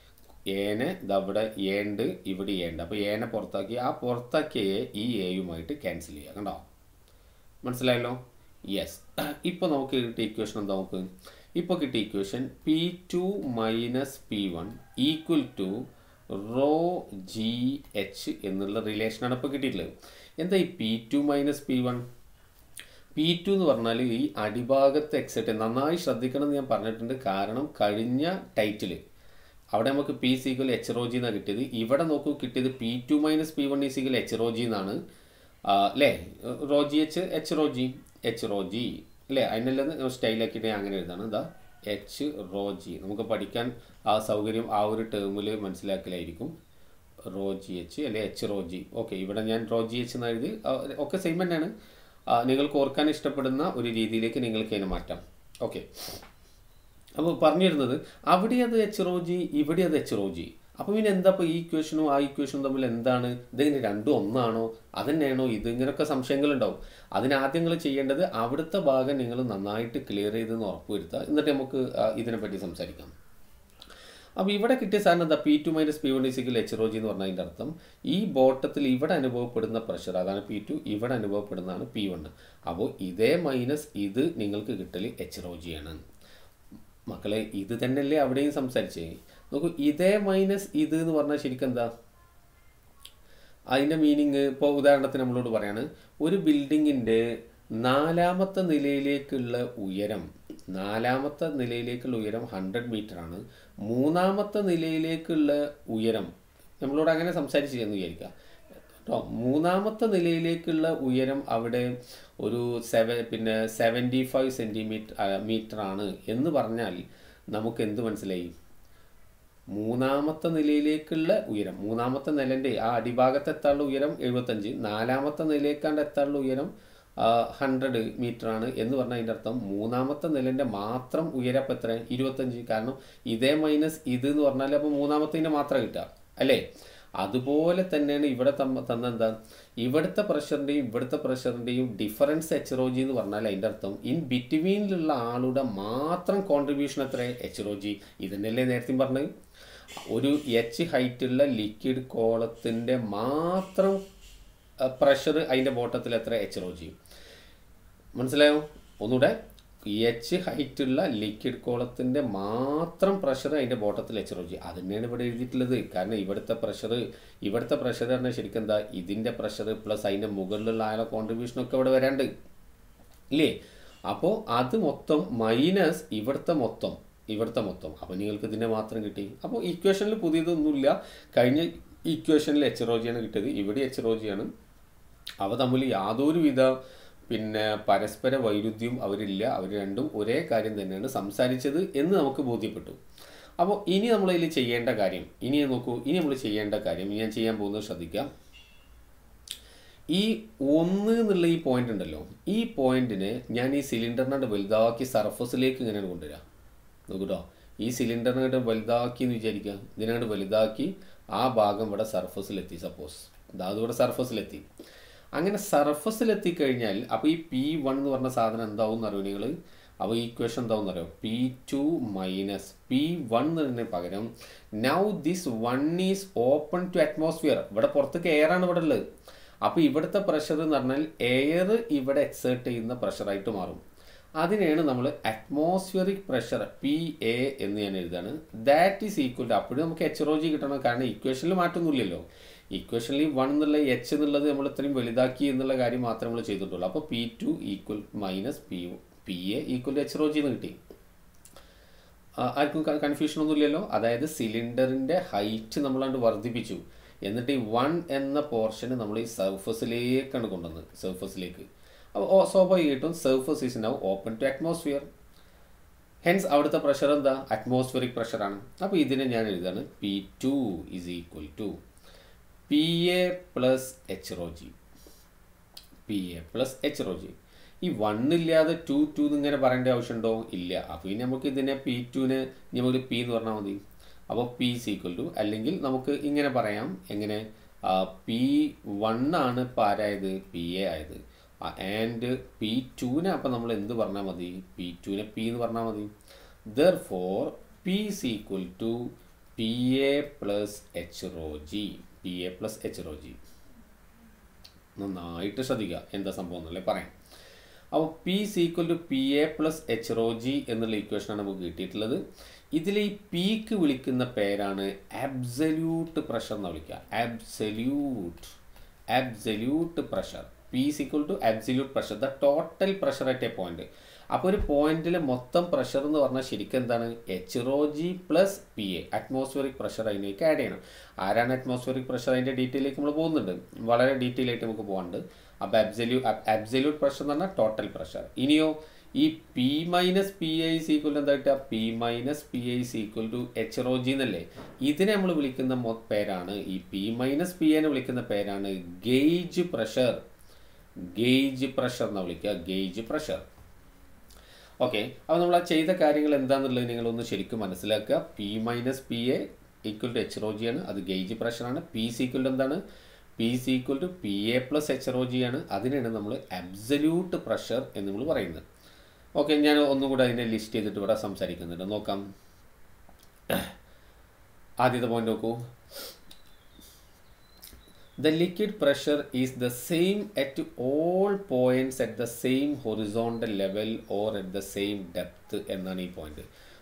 Speaker 1: ഏനെ ഇതവിടെ എ ഉണ്ട് ഇവിടെ എ ഉണ്ട് അപ്പോൾ ഏനെ പുറത്താക്കി ആ പുറത്താക്കിയ എ ഈ എയുമായിട്ട് ക്യാൻസൽ ചെയ്യുക കണ്ടോ മനസ്സിലായല്ലോ യെസ് ഇപ്പോൾ നമുക്ക് കിട്ടിയ ഇക്വേഷൻ എന്താ നോക്ക് ഇപ്പോൾ കിട്ടിയ equation P two minus P one equal to rho G H എന്നുള്ള റിലേഷനാണ് ഇപ്പോൾ കിട്ടിയിട്ടുള്ളത് എന്താ ഈ P two minus P one P two എന്ന് പറഞ്ഞാൽ ഈ അടിഭാഗത്ത് എക്സെറ്റ് നന്നായി ശ്രദ്ധിക്കണം എന്ന് ഞാൻ പറഞ്ഞിട്ടുണ്ട് കാരണം കഴിഞ്ഞ ടൈറ്റിൽ അവിടെ നമുക്ക് P is equal H rho G എന്നാണ് കിട്ടിയത് ഇവിടെ നോക്കൂ കിട്ടിയത് P two minus P one ഈ സീക്വൽ എച്ച് റോ ജി എന്നാണ് ആ, അല്ലേ rho G H H rho G H rho G അല്ലേ അതിനെല്ലാം സ്റ്റൈലാക്കിയിട്ട് ഞാൻ അങ്ങനെ എഴുതാണ് ഇതാ എച്ച് റോ ജി നമുക്ക് പഠിക്കാൻ ആ സൗകര്യം ആ ഒരു ടേമിൽ മനസ്സിലാക്കലായിരിക്കും റോ ജി എച്ച് അല്ലെ എച്ച് റോ ജി ഓക്കെ ഇവിടെ ഞാൻ റോ ജി എച്ച് എന്ന് എഴുതി ആ, ഒക്കെ സെയിം തന്നെയാണ് ആ, നിങ്ങൾക്ക് ഓർക്കാൻ ഇഷ്ടപ്പെടുന്ന ഒരു രീതിയിലേക്ക് നിങ്ങൾക്ക് അതിനെ മാറ്റാം ഓക്കെ അപ്പോൾ പറഞ്ഞു വരുന്നത് അവിടെ അത് എച്ച് റോ ജി ഇവിടെ അത് എച്ച് റോ ജി അപ്പോൾ പിന്നെ എന്താ ഇപ്പോൾ ഈ ഇക്വേഷനും ആ ഇക്വേഷനും തമ്മിൽ എന്താണ് ഇതിങ്ങനെ രണ്ടും ഒന്നാണോ അതന്നെയാണോ ഇത് ഇങ്ങനെയൊക്കെ സംശയങ്ങളുണ്ടാവും അതിനാദ്യം നിങ്ങൾ ചെയ്യേണ്ടത് അവിടുത്തെ ഭാഗം നിങ്ങൾ നന്നായിട്ട് ക്ലിയർ ചെയ്തെന്ന് ഉറപ്പ് വരുത്തുക എന്നിട്ട് നമുക്ക് ആ, ഇതിനെപ്പറ്റി സംസാരിക്കാം അപ്പോൾ ഇവിടെ കിട്ടിയ സാധനം എന്താ P two minus P one is equal H rho G എന്ന് പറഞ്ഞതിൻ്റെ അർത്ഥം ഈ ബോട്ടത്തിൽ ഇവിടെ അനുഭവപ്പെടുന്ന പ്രഷർ അതാണ് പി ടു ഇവിടെ അനുഭവപ്പെടുന്നതാണ് പി വൺ അപ്പോൾ ഇതേ മൈനസ് ഇത് നിങ്ങൾക്ക് കിട്ടൽ എച്ച് റോ ജി ആണ് മക്കളെ ഇത് തന്നെയല്ലേ അവിടെയും സംസാരിച്ചേ നോക്കൂ ഇതേ മൈനസ് ഇത് എന്ന് പറഞ്ഞാൽ ശരിക്കും എന്താ അതിൻ്റെ മീനിങ് ഇപ്പോൾ ഉദാഹരണത്തിന് നമ്മളോട് പറയാണ് ഒരു ബിൽഡിങ്ങിൻ്റെ നാലാമത്തെ നിലയിലേക്കുള്ള ഉയരം നാലാമത്തെ നിലയിലേക്കുള്ള ഉയരം ഹൺഡ്രഡ് മീറ്റർ ആണ് മൂന്നാമത്തെ നിലയിലേക്കുള്ള ഉയരം നമ്മളോട് അങ്ങനെ സംസാരിച്ചു എന്ന് വിചാരിക്കുക കേട്ടോ മൂന്നാമത്തെ നിലയിലേക്കുള്ള ഉയരം അവിടെ ഒരു സെവൻ പിന്നെ സെവൻറ്റി ഫൈവ് സെൻറ്റിമീറ്റർ മീറ്റർ ആണ് എന്ന് പറഞ്ഞാൽ നമുക്ക് എന്ത് മനസ്സിലായി മൂന്നാമത്തെ നിലയിലേക്കുള്ള ഉയരം മൂന്നാമത്തെ നിലൻ്റെ ആ അടിഭാഗത്ത് എത്താനുള്ള ഉയരം എഴുപത്തഞ്ച് നാലാമത്തെ നിലയിലേക്കാണ്ട് എത്താനുള്ള ഉയരം ഹൺഡ്രഡ് മീറ്റർ ആണ് എന്ന് പറഞ്ഞാൽ അതിൻ്റെ അർത്ഥം മൂന്നാമത്തെ നിലൻ്റെ മാത്രം ഉയരം അപ്പം എത്ര ഇരുപത്തഞ്ച് കാരണം ഇതേ മൈനസ് ഇത് എന്ന് പറഞ്ഞാൽ അപ്പോൾ മൂന്നാമത്തതിൻ്റെ മാത്രം കിട്ടുക അല്ലേ അതുപോലെ തന്നെയാണ് ഇവിടെ തമ്മ തന്ന എന്താ ഇവിടുത്തെ പ്രഷറിൻ്റെയും ഇവിടുത്തെ പ്രഷറിൻ്റെയും ഡിഫറൻസ് എച്ച് റോ ജി എന്ന് പറഞ്ഞാൽ അതിൻ്റെ അർത്ഥം ഇൻ ബിറ്റ്വീനിലുള്ള ആളുടെ മാത്രം കോൺട്രിബ്യൂഷൻ എത്ര എച്ച് റോ ജി ഇതന്നെയല്ലേ നേരത്തെ പറഞ്ഞത് ഒരു എച്ച് ഹൈറ്റുള്ള ലിക്വിഡ് കോളത്തിൻ്റെ മാത്രം പ്രഷർ അതിൻ്റെ ബോട്ടത്തിൽ എത്ര എച്ച് റോ ജി മനസ്സിലായോ ഒന്നുകൂടെ എച്ച് ഹൈറ്റുള്ള ലിക്വിഡ് കോളത്തിൻ്റെ മാത്രം പ്രഷർ അതിൻ്റെ ബോട്ടത്തിൽ എച്ച് റോ ജി അത് തന്നെയാണ് ഇവിടെ എഴുതിയിട്ടുള്ളത് കാരണം ഇവിടുത്തെ പ്രഷർ ഇവിടുത്തെ പ്രഷർ പറഞ്ഞാൽ ശരിക്കും എന്താ ഇതിൻ്റെ പ്രഷർ പ്ലസ് അതിൻ്റെ മുകളിലുള്ള ആയ കോൺട്രിബ്യൂഷനൊക്കെ ഇവിടെ വരാണ്ട് ഇല്ലേ അപ്പോൾ അത് മൊത്തം മൈനസ് ഇവിടുത്തെ മൊത്തം ഇവിടുത്തെ മൊത്തം അപ്പോൾ നിങ്ങൾക്ക് ഇതിനെ മാത്രം കിട്ടി അപ്പോൾ ഇക്വേഷനിൽ പുതിയതൊന്നുമില്ല കഴിഞ്ഞ ഇക്വേഷനിൽ എച്ച് റോ ജിയാണ് കിട്ടിയത് ഇവിടെ എച്ച് റോ ജിയാണ് അവ തമ്മിൽ യാതൊരു വിധ പിന്നെ പരസ്പര വൈരുദ്ധ്യവും അവരില്ല അവർ രണ്ടും ഒരേ കാര്യം തന്നെയാണ് സംസാരിച്ചത് എന്ന് നമുക്ക് ബോധ്യപ്പെട്ടു അപ്പോൾ ഇനി നമ്മൾ ഇതിൽ ചെയ്യേണ്ട കാര്യം ഇനി നോക്കൂ ഇനി നമ്മൾ ചെയ്യേണ്ട കാര്യം ഞാൻ ചെയ്യാൻ പോകുന്നത് ശ്രദ്ധിക്കാം ഈ ഒന്ന് എന്നുള്ള ഈ പോയിന്റ് ഉണ്ടല്ലോ ഈ പോയിന്റിനെ ഞാൻ ഈ സിലിണ്ടറിനോട് വലുതാക്കി സർഫസിലേക്ക് ഇങ്ങനെയാണ് കൊണ്ടുവരാം നോക്കൂട്ടോ ഈ സിലിണ്ടറിനോട് വലുതാക്കി എന്ന് വിചാരിക്കുക ഇതിനോട് വലുതാക്കി ആ ഭാഗം ഇവിടെ സർഫസിലെത്തി സപ്പോസ് അതായത് ഇവിടെ സർഫസിലെത്തി അങ്ങനെ സർഫസിലെത്തി കഴിഞ്ഞാൽ അപ്പോൾ ഈ പി വൺ എന്ന് പറഞ്ഞ സാധനം എന്താവും എന്നറിയോ നിങ്ങൾ അപ്പോൾ ഈ ഇക്വേഷൻ എന്താവും എന്നറിയോ P two minus P one എന്നതിന് പകരം now this one is open to atmosphere ഇവിടെ പുറത്തേക്ക് എയർ ആണ് ഇവിടെ ഉള്ളത് അപ്പോൾ ഇവിടുത്തെ പ്രഷർ എന്ന് പറഞ്ഞാൽ എയർ ഇവിടെ എക്സേർട്ട് ചെയ്യുന്ന പ്രഷറായിട്ട് മാറും അതിനെയാണ് നമ്മൾ അറ്റ്മോസ്ഫിയറിക് പ്രഷർ പി എ എന്ന് ഞാൻ എഴുതാണ് ദാറ്റ് ഈസ് ഈക്വൽ ടു അപ്പോഴും നമുക്ക് എച്ച് റോ ജി കിട്ടണം കാരണം ഇക്വേഷനിൽ മാറ്റമൊന്നുമില്ലല്ലോ ഇക്വേഷനിൽ വൺ എന്നുള്ള എച്ച് എന്നുള്ളത് നമ്മൾ ഇത്രയും വലുതാക്കി എന്നുള്ള കാര്യം മാത്രമേ നമ്മൾ ചെയ്തിട്ടുള്ളൂ അപ്പോൾ P two equal minus P P A equal to H rho G എന്ന് കിട്ടി ആർക്കും കൺഫ്യൂഷൻ ഒന്നുമില്ലല്ലോ അതായത് സിലിണ്ടറിൻ്റെ ഹൈറ്റ് നമ്മളാണ്ട് വർദ്ധിപ്പിച്ചു എന്നിട്ട് ഈ വൺ എന്ന പോർഷന് നമ്മൾ ഈ സർഫസിലേക്കാണ് കൊണ്ടുവന്നത് സർഫസിലേക്ക് അപ്പോൾ സ്വാഭാവികമായിട്ടും surface is now open to atmosphere hence അവിടുത്തെ പ്രഷർ എന്താ അറ്റ്മോസ്ഫിയറിക് പ്രഷറാണ് അപ്പോൾ ഇതിനെ ഞാൻ എഴുതാണ് P two is equal to P A plus H rho G P A plus H rho G ഈ വൺ ഇല്ലാതെ ടു ടു ഇങ്ങനെ പറയേണ്ട ആവശ്യമുണ്ടോ ഇല്ല അപ്പോൾ ഇനി നമുക്ക് ഇതിനെ പി ടുവിന് നമുക്ക് പി എന്ന് പറഞ്ഞാൽ മതി അപ്പോൾ പി is equal ടു അല്ലെങ്കിൽ നമുക്ക് ഇങ്ങനെ പറയാം എങ്ങനെ പി വൺ ആണ് ഇപ്പോൾ ആരായത് പി എ ആയത് ആൻഡ് പി ടുവിനെ അപ്പം നമ്മൾ എന്ത് പറഞ്ഞാൽ മതി പി ടുവിനെ പി എന്ന് പറഞ്ഞാൽ മതി therefore P is equal to P A plus H rho G P A plus H rho G നന്നായിട്ട് ശ്രദ്ധിക്കുക എന്താ സംഭവം എന്നല്ലേ പറയാം അപ്പോൾ P equal to P A plus H rho G എന്നുള്ള ഇക്വേഷനാണ് നമുക്ക് കിട്ടിയിട്ടുള്ളത് ഇതിൽ ഈ പീക്ക് വിളിക്കുന്ന പേരാണ് അബ്സല്യൂട്ട് പ്രഷർ എന്ന് വിളിക്കുക absolute absolute pressure P equal to absolute pressure the total pressure at A point അപ്പോൾ ഒരു പോയിന്റിലെ മൊത്തം പ്രഷർ എന്ന് പറഞ്ഞാൽ ശരിക്കും എന്താണ് H rho G plus P A atmospheric pressure അതിലേക്ക് ആഡ് ചെയ്യണം ആരാണ് അറ്റ്മോസ്ഫിയറിക് പ്രഷർ അതിൻ്റെ ഡീറ്റെയിലേക്ക് നമ്മൾ പോകുന്നുണ്ട് വളരെ ഡീറ്റെയിൽ ആയിട്ട് നമുക്ക് പോകാനുണ്ട് അപ്പോൾ അബ്സല്യൂ അബ്സല്യൂട്ട് പ്രഷർ എന്ന് പറഞ്ഞാൽ ടോട്ടൽ പ്രഷർ ഇനിയോ ഈ P minus P I C equal എന്താ കിട്ടുക P minus P I C equal to H rho G എന്നല്ലേ ഇതിനെ നമ്മൾ വിളിക്കുന്ന മൊ- പേരാണ് ഈ പി മൈനസ് പി എനെ വിളിക്കുന്ന പേരാണ് ഗേജ് പ്രഷർ ഗേജ് പ്രഷർ എന്ന് വിളിക്കുക ഗേജ് പ്രഷർ ഓക്കെ അപ്പോൾ നമ്മൾ ആ ചെയ്ത കാര്യങ്ങൾ എന്താണെന്നുള്ളത് നിങ്ങളൊന്ന് ശരിക്കും മനസ്സിലാക്കുക P minus P A equal to H rho G ആണ് അത് ഗേജ് പ്രഷറാണ് പി സി ഈക്വൽ ടു എന്താണ് P C equal to P A plus H rho G ആണ് അതിനാണ് നമ്മൾ അബ്സല്യൂട്ട് പ്രഷർ എന്ന് നമ്മൾ പറയുന്നത് ഓക്കെ ഞാൻ ഒന്നും കൂടെ അതിനെ ലിസ്റ്റ് ചെയ്തിട്ട് ഇവിടെ സംസാരിക്കുന്നുണ്ട് നോക്കാം ആദ്യത്തെ പോയിന്റ് നോക്കൂ The liquid pressure is the same at all points at the same horizontal level or at the same depth എന്നാണ് ഈ പോയിന്റ്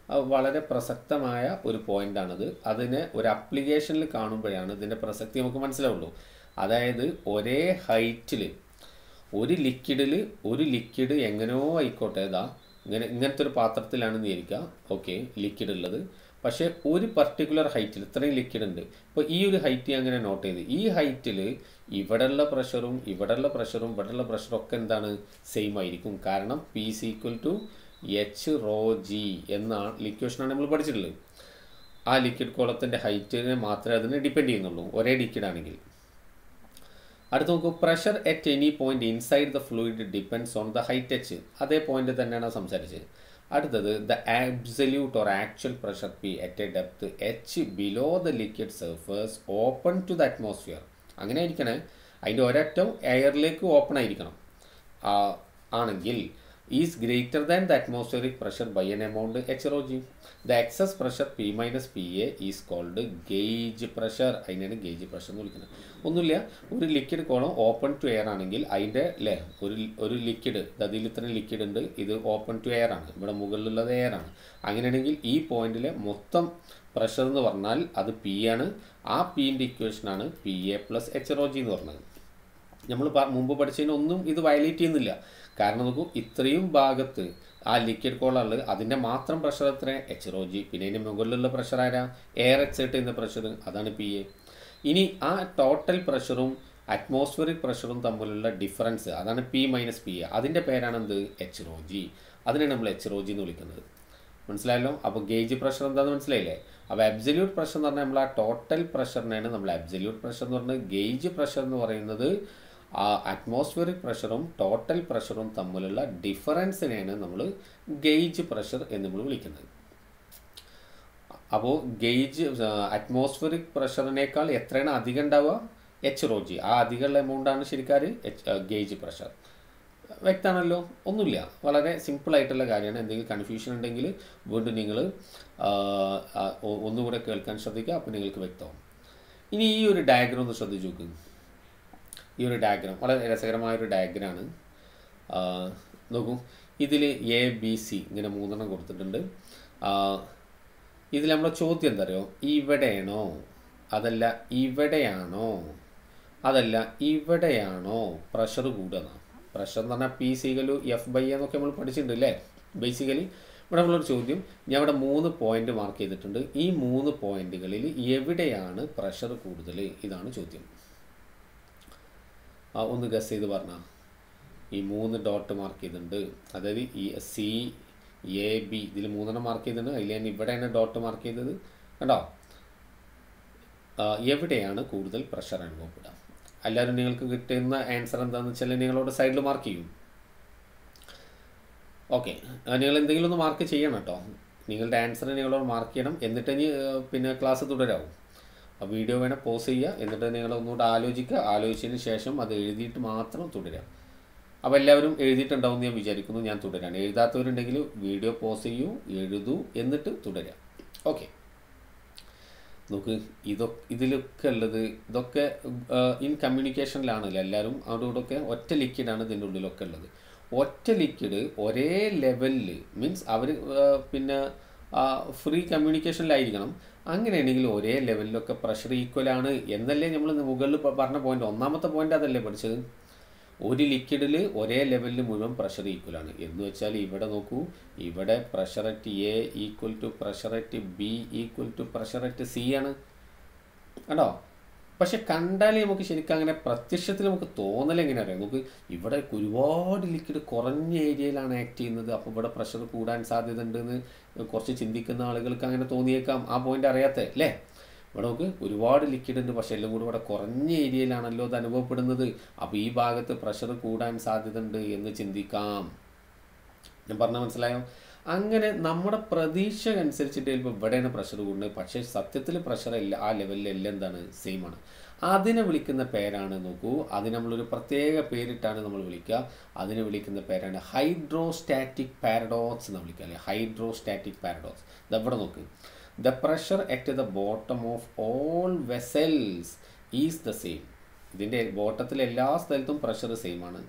Speaker 1: അത് വളരെ പ്രസക്തമായ ഒരു പോയിൻ്റാണിത് അതിനെ ഒരു അപ്ലിക്കേഷനിൽ കാണുമ്പോഴാണ് ഇതിൻ്റെ പ്രസക്തി നമുക്ക് മനസ്സിലാവുള്ളൂ അതായത് ഒരേ ഹൈറ്റിൽ ഒരു ലിക്വിഡിൽ ഒരു ലിക്വിഡ് എങ്ങനെയോ ആയിക്കോട്ടെ ഇതാ ഇങ്ങനെ ഇങ്ങനത്തെ ഒരു പാത്രത്തിലാണെന്ന് വിചാരിക്കുക ഓക്കെ ലിക്വിഡ് ഉള്ളത് പക്ഷേ ഒരു പർട്ടിക്കുലർ ഹൈറ്റിൽ ഇത്രയും ലിക്വിഡ് ഉണ്ട് ഇപ്പോൾ ഈ ഒരു ഹൈറ്റ് അങ്ങനെ നോട്ട് ചെയ്ത് ഈ ഹൈറ്റിൽ ഇവിടെയുള്ള പ്രഷറും ഇവിടെയുള്ള പ്രഷറും ഇവിടെയുള്ള പ്രഷറും ഒക്കെ എന്താണ് സെയിം ആയിരിക്കും കാരണം P C equal to H rho G എന്ന ലിക്വേഷനാണ് നമ്മൾ പഠിച്ചിട്ടുള്ളത് ആ ലിക്വിഡ് കോളത്തിൻ്റെ ഹൈറ്റിനെ മാത്രമേ അതിനെ ഡിപ്പെൻഡ് ചെയ്യുന്നുള്ളൂ ഒരേ ലിക്വിഡ് ആണെങ്കിൽ അടുത്ത് നോക്കൂ pressure at any point inside the fluid depends on the height H അതേ പോയിന്റ് തന്നെയാണ് സംസാരിച്ചത് അടുത്തത് the absolute or actual pressure P at a depth H below the liquid surface open to the atmosphere അങ്ങനെ ആയിരിക്കണേ അതിൻ്റെ ഒരറ്റം എയറിലേക്ക് open ആയിരിക്കണം ആ, ആണെങ്കിൽ is greater than the atmospheric pressure by an amount H rho G the excess pressure P minus P A is called gauge pressure അതിനാണ് gauge pressure എന്ന് വിളിക്കുന്നത് ഒന്നുമില്ല ഒരു liquid column open to air ആണെങ്കിൽ അതിൻ്റെ അല്ലേ ഒരു ഒരു ലിക്വിഡ് അതിൽ ഇത്രയും ലിക്വിഡ് ഉണ്ട് ഇത് ഓപ്പൺ ടു എയർ ആണ് ഇവിടെ മുകളിലുള്ളത് എയർ ആണ് അങ്ങനെയാണെങ്കിൽ ഈ പോയിന്റിലെ മൊത്തം പ്രഷർ എന്ന് പറഞ്ഞാൽ അത് പി ആണ് ആ പിൻ്റെ ഇക്വേഷനാണ് P A plus H rho G എന്ന് പറഞ്ഞത് നമ്മൾ മുമ്പ് പഠിച്ചതിനൊന്നും ഇത് വയലേറ്റ് ചെയ്യുന്നില്ല കാരണം നോക്കൂ ഇത്രയും ഭാഗത്ത് ആ ലിക്വിഡ് കോളുള്ളത് അതിൻ്റെ മാത്രം പ്രഷർ എത്ര എച്ച് റോ ജി പിന്നെ അതിൻ്റെ മുകളിലുള്ള പ്രഷർ ആരാ എയർ എക്സൈറ്റ് ചെയ്യുന്ന പ്രഷർ അതാണ് പി എ ഇനി ആ ടോട്ടൽ പ്രഷറും അറ്റ്മോസ്ഫിയറിക് പ്രഷറും തമ്മിലുള്ള ഡിഫറൻസ് അതാണ് പി മൈനസ് പി എ അതിൻ്റെ പേരാണ് എന്ത് എച്ച് റോ ജി അതിനാണ് നമ്മൾ എച്ച് റോ ജി എന്ന് വിളിക്കുന്നത് മനസ്സിലായല്ലോ അപ്പോൾ ഗേജ് പ്രഷർ എന്താണെന്ന് മനസ്സിലായില്ലേ അപ്പോൾ അബ്സല്യൂട്ട് പ്രഷർ എന്ന് പറഞ്ഞാൽ നമ്മൾ ആ ടോട്ടൽ പ്രഷറിനെയാണ് നമ്മൾ അബ്സല്യൂട്ട് പ്രഷർ എന്ന് പറഞ്ഞാൽ ഗേജ് പ്രഷർ എന്ന് പറയുന്നത് ആ അറ്റ്മോസ്ഫിയറിക് പ്രഷറും ടോട്ടൽ പ്രഷറും തമ്മിലുള്ള ഡിഫറൻസിനെയാണ് നമ്മൾ ഗേജ് പ്രഷർ എന്ന് നമ്മൾ വിളിക്കുന്നത് അപ്പോൾ ഗേജ് അറ്റ്മോസ്ഫിയറിക് പ്രഷറിനേക്കാൾ എത്രയാണ് അധികം ഉണ്ടാവുക എച്ച് റോ ജി ആ അധികമുള്ള എമൗണ്ടാണ് ശരിക്കാർ എച്ച് ഗേജ് പ്രഷർ വ്യക്തമാണല്ലോ ഒന്നുമില്ല വളരെ സിമ്പിളായിട്ടുള്ള കാര്യമാണ് എന്തെങ്കിലും കൺഫ്യൂഷൻ ഉണ്ടെങ്കിൽ വീണ്ടും നിങ്ങൾ ഒന്നുകൂടെ കേൾക്കാൻ ശ്രദ്ധിക്കുക അപ്പോൾ നിങ്ങൾക്ക് വ്യക്തമാവും ഇനി ഈ ഒരു ഡയഗ്രം ഒന്ന് ശ്രദ്ധിച്ചു നോക്ക് ഈ ഒരു ഡയഗ്രാം വളരെ രസകരമായ ഒരു ഡയഗ്രാണ് നോക്കൂ ഇതിൽ എ ബി സി ഇങ്ങനെ മൂന്നെണ്ണം കൊടുത്തിട്ടുണ്ട് ഇതിൽ നമ്മളെ ചോദ്യം എന്താ അറിയോ ഇവിടെയാണോ അതല്ല ഇവിടെയാണോ അതല്ല ഇവിടെയാണോ പ്രഷർ കൂടുക പ്രഷർ എന്ന് പറഞ്ഞാൽ പി സികലു എഫ് ബൈ എന്നൊക്കെ നമ്മൾ പഠിച്ചിട്ടുണ്ട് അല്ലേ ബേസിക്കലി ഇവിടെ നമ്മളൊരു ചോദ്യം ഞാൻ ഇവിടെ മൂന്ന് പോയിന്റ് മാർക്ക് ചെയ്തിട്ടുണ്ട് ഈ മൂന്ന് പോയിന്റുകളിൽ എവിടെയാണ് പ്രഷർ കൂടുതൽ ഇതാണ് ചോദ്യം ആ ഒന്ന് ഗസ് ചെയ്ത് പറഞ്ഞാൽ ഈ മൂന്ന് ഡോട്ട് മാർക്ക് ചെയ്തിട്ടുണ്ട് അതായത് ഈ സി എ ബി ഇതിൽ മൂന്നെണ്ണം മാർക്ക് ചെയ്തിട്ടുണ്ട് അതിൽ ഞാൻ ഇവിടെയാണ് ഡോട്ട് മാർക്ക് ചെയ്തത് കണ്ടോ ആ, എവിടെയാണ് കൂടുതൽ പ്രഷർ അനുഭവപ്പെടുക എല്ലാവരും നിങ്ങൾക്ക് കിട്ടുന്ന ആൻസർ എന്താണെന്ന് വെച്ചാൽ നിങ്ങളോട് സൈഡിൽ മാർക്ക് ചെയ്യും ഓക്കെ നിങ്ങൾ എന്തെങ്കിലും ഒന്ന് മാർക്ക് ചെയ്യണം കേട്ടോ നിങ്ങളുടെ ആൻസർ നിങ്ങളോട് മാർക്ക് ചെയ്യണം എന്നിട്ട് ഇനി ആ, പിന്നെ ക്ലാസ് തുടരാവും ആ വീഡിയോ വേണേൽ പോസ് ചെയ്യുക എന്നിട്ട് നിങ്ങൾ ഒന്നുകൂടെ ആലോചിക്കുക ആലോചിച്ചതിന് ശേഷം അത് എഴുതിയിട്ട് മാത്രം തുടരാം അപ്പോൾ എല്ലാവരും എഴുതിയിട്ടുണ്ടാവും എന്ന് ഞാൻ വിചാരിക്കുന്നു ഞാൻ തുടരാണ് എഴുതാത്തവരുണ്ടെങ്കിൽ വീഡിയോ പോസ് ചെയ്യൂ എഴുതൂ എന്നിട്ട് തുടരാം ഓക്കെ നോക്ക് ഇതൊക്കെ ഇതിലൊക്കെ ഉള്ളത് ഇതൊക്കെ ഇൻ കമ്മ്യൂണിക്കേഷനിലാണല്ലോ എല്ലാവരും അവിടെ ഇവിടെ ഒക്കെ ഒറ്റ ലിക്വിഡാണ് ഇതിൻ്റെ ഉള്ളിലൊക്കെ ഉള്ളത് ഒറ്റ ലിക്വിഡ് ഒരേ ലെവലിൽ മീൻസ് അവർ പിന്നെ ഫ്രീ കമ്മ്യൂണിക്കേഷനിലായിരിക്കണം അങ്ങനെയാണെങ്കിൽ ഒരേ ലെവലിലൊക്കെ പ്രഷർ ഈക്വൽ ആണ് എന്നല്ലേ നമ്മൾ മുകളിൽ പ- പറഞ്ഞ പോയിന്റ് ഒന്നാമത്തെ പോയിന്റ് അതല്ലേ പഠിച്ചത് ഒരു ലിക്വിഡിൽ ഒരേ ലെവലിൽ മുഴുവൻ പ്രഷർ ഈക്വൽ ആണ് എന്ന് വെച്ചാൽ ഇവിടെ നോക്കൂ ഇവിടെ pressure at A equal to pressure at B equal to pressure at C ആണ് കണ്ടോ പക്ഷെ കണ്ടാലേ നമുക്ക് ശരിക്കും അങ്ങനെ പ്രത്യക്ഷത്തിൽ നമുക്ക് തോന്നൽ എങ്ങനെ അറിയാം നമുക്ക് ഇവിടെ ഒരുപാട് ലിക്വിഡ് കുറഞ്ഞ ഏരിയയിലാണ് ആക്ട് ചെയ്യുന്നത് അപ്പോൾ ഇവിടെ പ്രഷർ കൂടാൻ സാധ്യത ഉണ്ടെന്ന് കുറച്ച് ചിന്തിക്കുന്ന ആളുകൾക്ക് അങ്ങനെ തോന്നിയേക്കാം ആ പോയിന്റ് അറിയാത്ത അല്ലേ ഇവിടെ നമുക്ക് ഒരുപാട് ലിക്വിഡ് ഉണ്ട് പക്ഷേ എല്ലാം കൂടി ഇവിടെ കുറഞ്ഞ ഏരിയയിലാണല്ലോ അത് അനുഭവപ്പെടുന്നത് അപ്പോൾ ഈ ഭാഗത്ത് പ്രഷർ കൂടാൻ സാധ്യത ഉണ്ട് എന്ന് ചിന്തിക്കാം ഞാൻ പറഞ്ഞ മനസ്സിലായോ അങ്ങനെ നമ്മുടെ പ്രതീക്ഷ അനുസരിച്ചിട്ട് ചിലപ്പോൾ ഇവിടെയാണ് പ്രഷർ കൂടുന്നത് പക്ഷേ സത്യത്തിൽ പ്രഷർ എല്ലാ ആ ലെവലിൽ എല്ലാം എന്താണ് സെയിം ആണ് അതിനെ വിളിക്കുന്ന പേരാണ് നോക്കൂ അതിന് നമ്മളൊരു പ്രത്യേക പേരിട്ടാണ് നമ്മൾ വിളിക്കുക അതിനെ വിളിക്കുന്ന പേരാണ് ഹൈഡ്രോസ്റ്റാറ്റിക് പാരഡോക്സ് എന്ന് വിളിക്കുക അല്ലെ ഹൈഡ്രോസ്റ്റാറ്റിക് പാരഡോക്സ് ഇതെവിടെ നോക്ക് the pressure at the bottom of all vessels is the same ഇതിൻ്റെ ബോട്ടത്തിൽ എല്ലാ സ്ഥലത്തും പ്രഷർ സെയിം ആണ്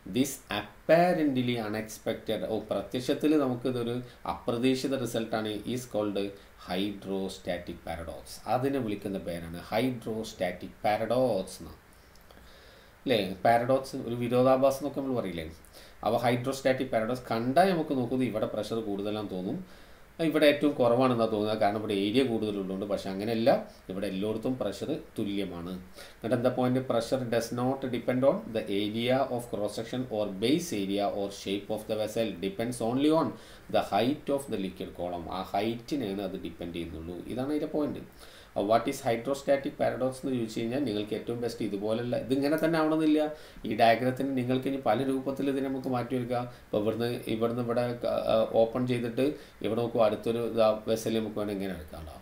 Speaker 1: ദിസ് അപ്പാരൻ്റ്ലി അൺഎക്സ്പെക്റ്റഡ് ഓ പ്രത്യക്ഷത്തിൽ നമുക്കിതൊരു അപ്രതീക്ഷിത റിസൾട്ടാണ് ഈസ് കോൾഡ് ഹൈഡ്രോസ്റ്റാറ്റിക് പാരഡോക്സ് അതിനെ വിളിക്കുന്ന പേരാണ് ഹൈഡ്രോസ്റ്റാറ്റിക് പാരഡോക്സ് എന്ന് അല്ലേ പാരഡോക്സ് ഒരു വിരോധാഭാസം എന്നൊക്കെ നമ്മൾ പറയില്ലേ അപ്പോൾ ഹൈഡ്രോസ്റ്റാറ്റിക് പാരഡോക്സ് കണ്ടാൽ നമുക്ക് നോക്കുന്നത് ഇവിടെ പ്രഷർ കൂടുതലാണെന്ന് തോന്നും ഇവിടെ ഏറ്റവും കുറവാണെന്നാണ് തോന്നുന്നത് കാരണം ഇവിടെ ഏരിയ കൂടുതലുള്ളതുകൊണ്ട് പക്ഷേ അങ്ങനെയല്ല ഇവിടെ എല്ലായിടത്തും പ്രഷർ തുല്യമാണ് എന്നിട്ട് എന്താ point pressure does not depend on the area of cross section or base area or shape of the vessel depends only on the height of the liquid column ആ ഹൈറ്റിനെയാണ് അത് ഡിപ്പെൻഡ് ചെയ്യുന്നുള്ളൂ ഇതാണ് അതിൻ്റെ point what is hydrostatic paradox എന്ന് ചോദിച്ചു കഴിഞ്ഞാൽ നിങ്ങൾക്ക് ഏറ്റവും ബെസ്റ്റ് ഇതുപോലുള്ള ഇതിങ്ങനെ തന്നെ ആവണമെന്നില്ല ഈ ഡയഗ്രത്തിന് നിങ്ങൾക്ക് ഇനി പല രൂപത്തിൽ ഇതിനെ നമുക്ക് മാറ്റിയെടുക്കാം ഇപ്പോൾ ഇവിടുന്ന് ഇവിടുന്ന് ഇവിടെ ഓപ്പൺ ചെയ്തിട്ട് ഇവിടെ നോക്കും അടുത്തൊരു വെസൽ നമുക്ക് വേണമെങ്കിൽ ഇങ്ങനെ എടുക്കാമല്ലോ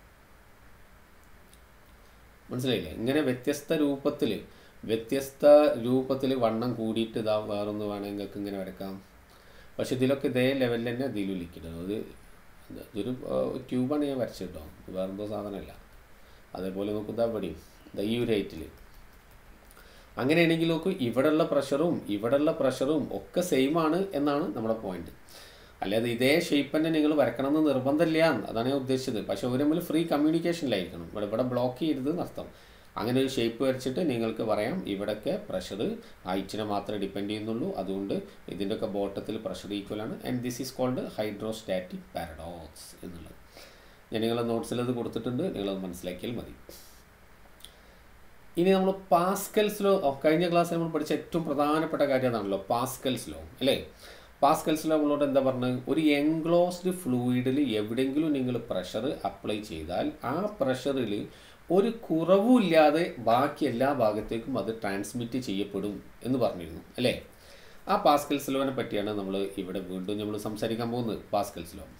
Speaker 1: മനസ്സിലായില്ലേ ഇങ്ങനെ വ്യത്യസ്ത രൂപത്തിൽ വ്യത്യസ്ത രൂപത്തിൽ വണ്ണം കൂടിയിട്ട് ഇതാ വേറൊന്ന് വേണമെങ്കിൽ നിങ്ങൾക്ക് ഇങ്ങനെ വരക്കാം പക്ഷെ ഇതിലൊക്കെ ഇതേ ലെവലിൽ തന്നെ ഇതിലും ലിക്വിഡ് അത് ഇതൊരു ട്യൂബാണ് ഞാൻ വരച്ചിട്ടോ വേറെന്തോ സാധനമല്ല അതേപോലെ നോക്കൂ ഇതാ ഇവിടെയും ഇതാ ഈ ഒരു ഹൈറ്റിൽ അങ്ങനെയാണെങ്കിൽ നോക്കൂ ഇവിടെയുള്ള പ്രഷറും ഇവിടെയുള്ള പ്രഷറും ഒക്കെ സെയിം ആണ് എന്നാണ് നമ്മുടെ പോയിന്റ് അല്ലാതെ ഇതേ ഷേപ്പ് തന്നെ നിങ്ങൾ വരക്കണമെന്ന് നിർബന്ധമില്ല അതാണ് ഞാൻ ഉദ്ദേശിച്ചത് പക്ഷേ ഒരു തമ്മിൽ ഫ്രീ കമ്മ്യൂണിക്കേഷനിലായിരിക്കണം ഇവിടെ ഇവിടെ ബ്ലോക്ക് ചെയ്യരുത് എന്നർത്ഥം അങ്ങനെ ഒരു ഷേപ്പ് വരച്ചിട്ട് നിങ്ങൾക്ക് പറയാം ഇവിടൊക്കെ പ്രഷർ ഹൈറ്റിനെ മാത്രമേ ഡിപ്പെൻഡ് ചെയ്യുന്നുള്ളൂ അതുകൊണ്ട് ഇതിൻ്റെയൊക്കെ ബോട്ടത്തിൽ പ്രഷർ ഈക്വൽ ആണ് and this is called hydrostatic paradox എന്നുള്ളത് ഞാൻ നിങ്ങളെ നോട്ട്സിൽ അത് കൊടുത്തിട്ടുണ്ട് നിങ്ങളത് മനസ്സിലാക്കിയാൽ മതി ഇനി നമ്മൾ പാസ്കൽസ് ലോ കഴിഞ്ഞ ക്ലാസ്സിൽ നമ്മൾ പഠിച്ച ഏറ്റവും പ്രധാനപ്പെട്ട കാര്യം അതാണല്ലോ പാസ്കൽസ് ലോ അല്ലേ പാസ്കൽസ് ലോ നമ്മളോട് എന്താ പറഞ്ഞത് ഒരു എൻക്ലോസ്ഡ് ഫ്ലൂയിഡിൽ എവിടെയെങ്കിലും നിങ്ങൾ പ്രഷർ അപ്ലൈ ചെയ്താൽ ആ പ്രഷറിൽ ഒരു കുറവുമില്ലാതെ ബാക്കി എല്ലാ ഭാഗത്തേക്കും അത് ട്രാൻസ്മിറ്റ് ചെയ്യപ്പെടും എന്ന് പറഞ്ഞിരുന്നു അല്ലേ ആ പാസ്കൽസ് ലോനെ പറ്റിയാണ് നമ്മൾ ഇവിടെ വീണ്ടും നമ്മൾ സംസാരിക്കാൻ പോകുന്നത് പാസ്കൽസ് ലോ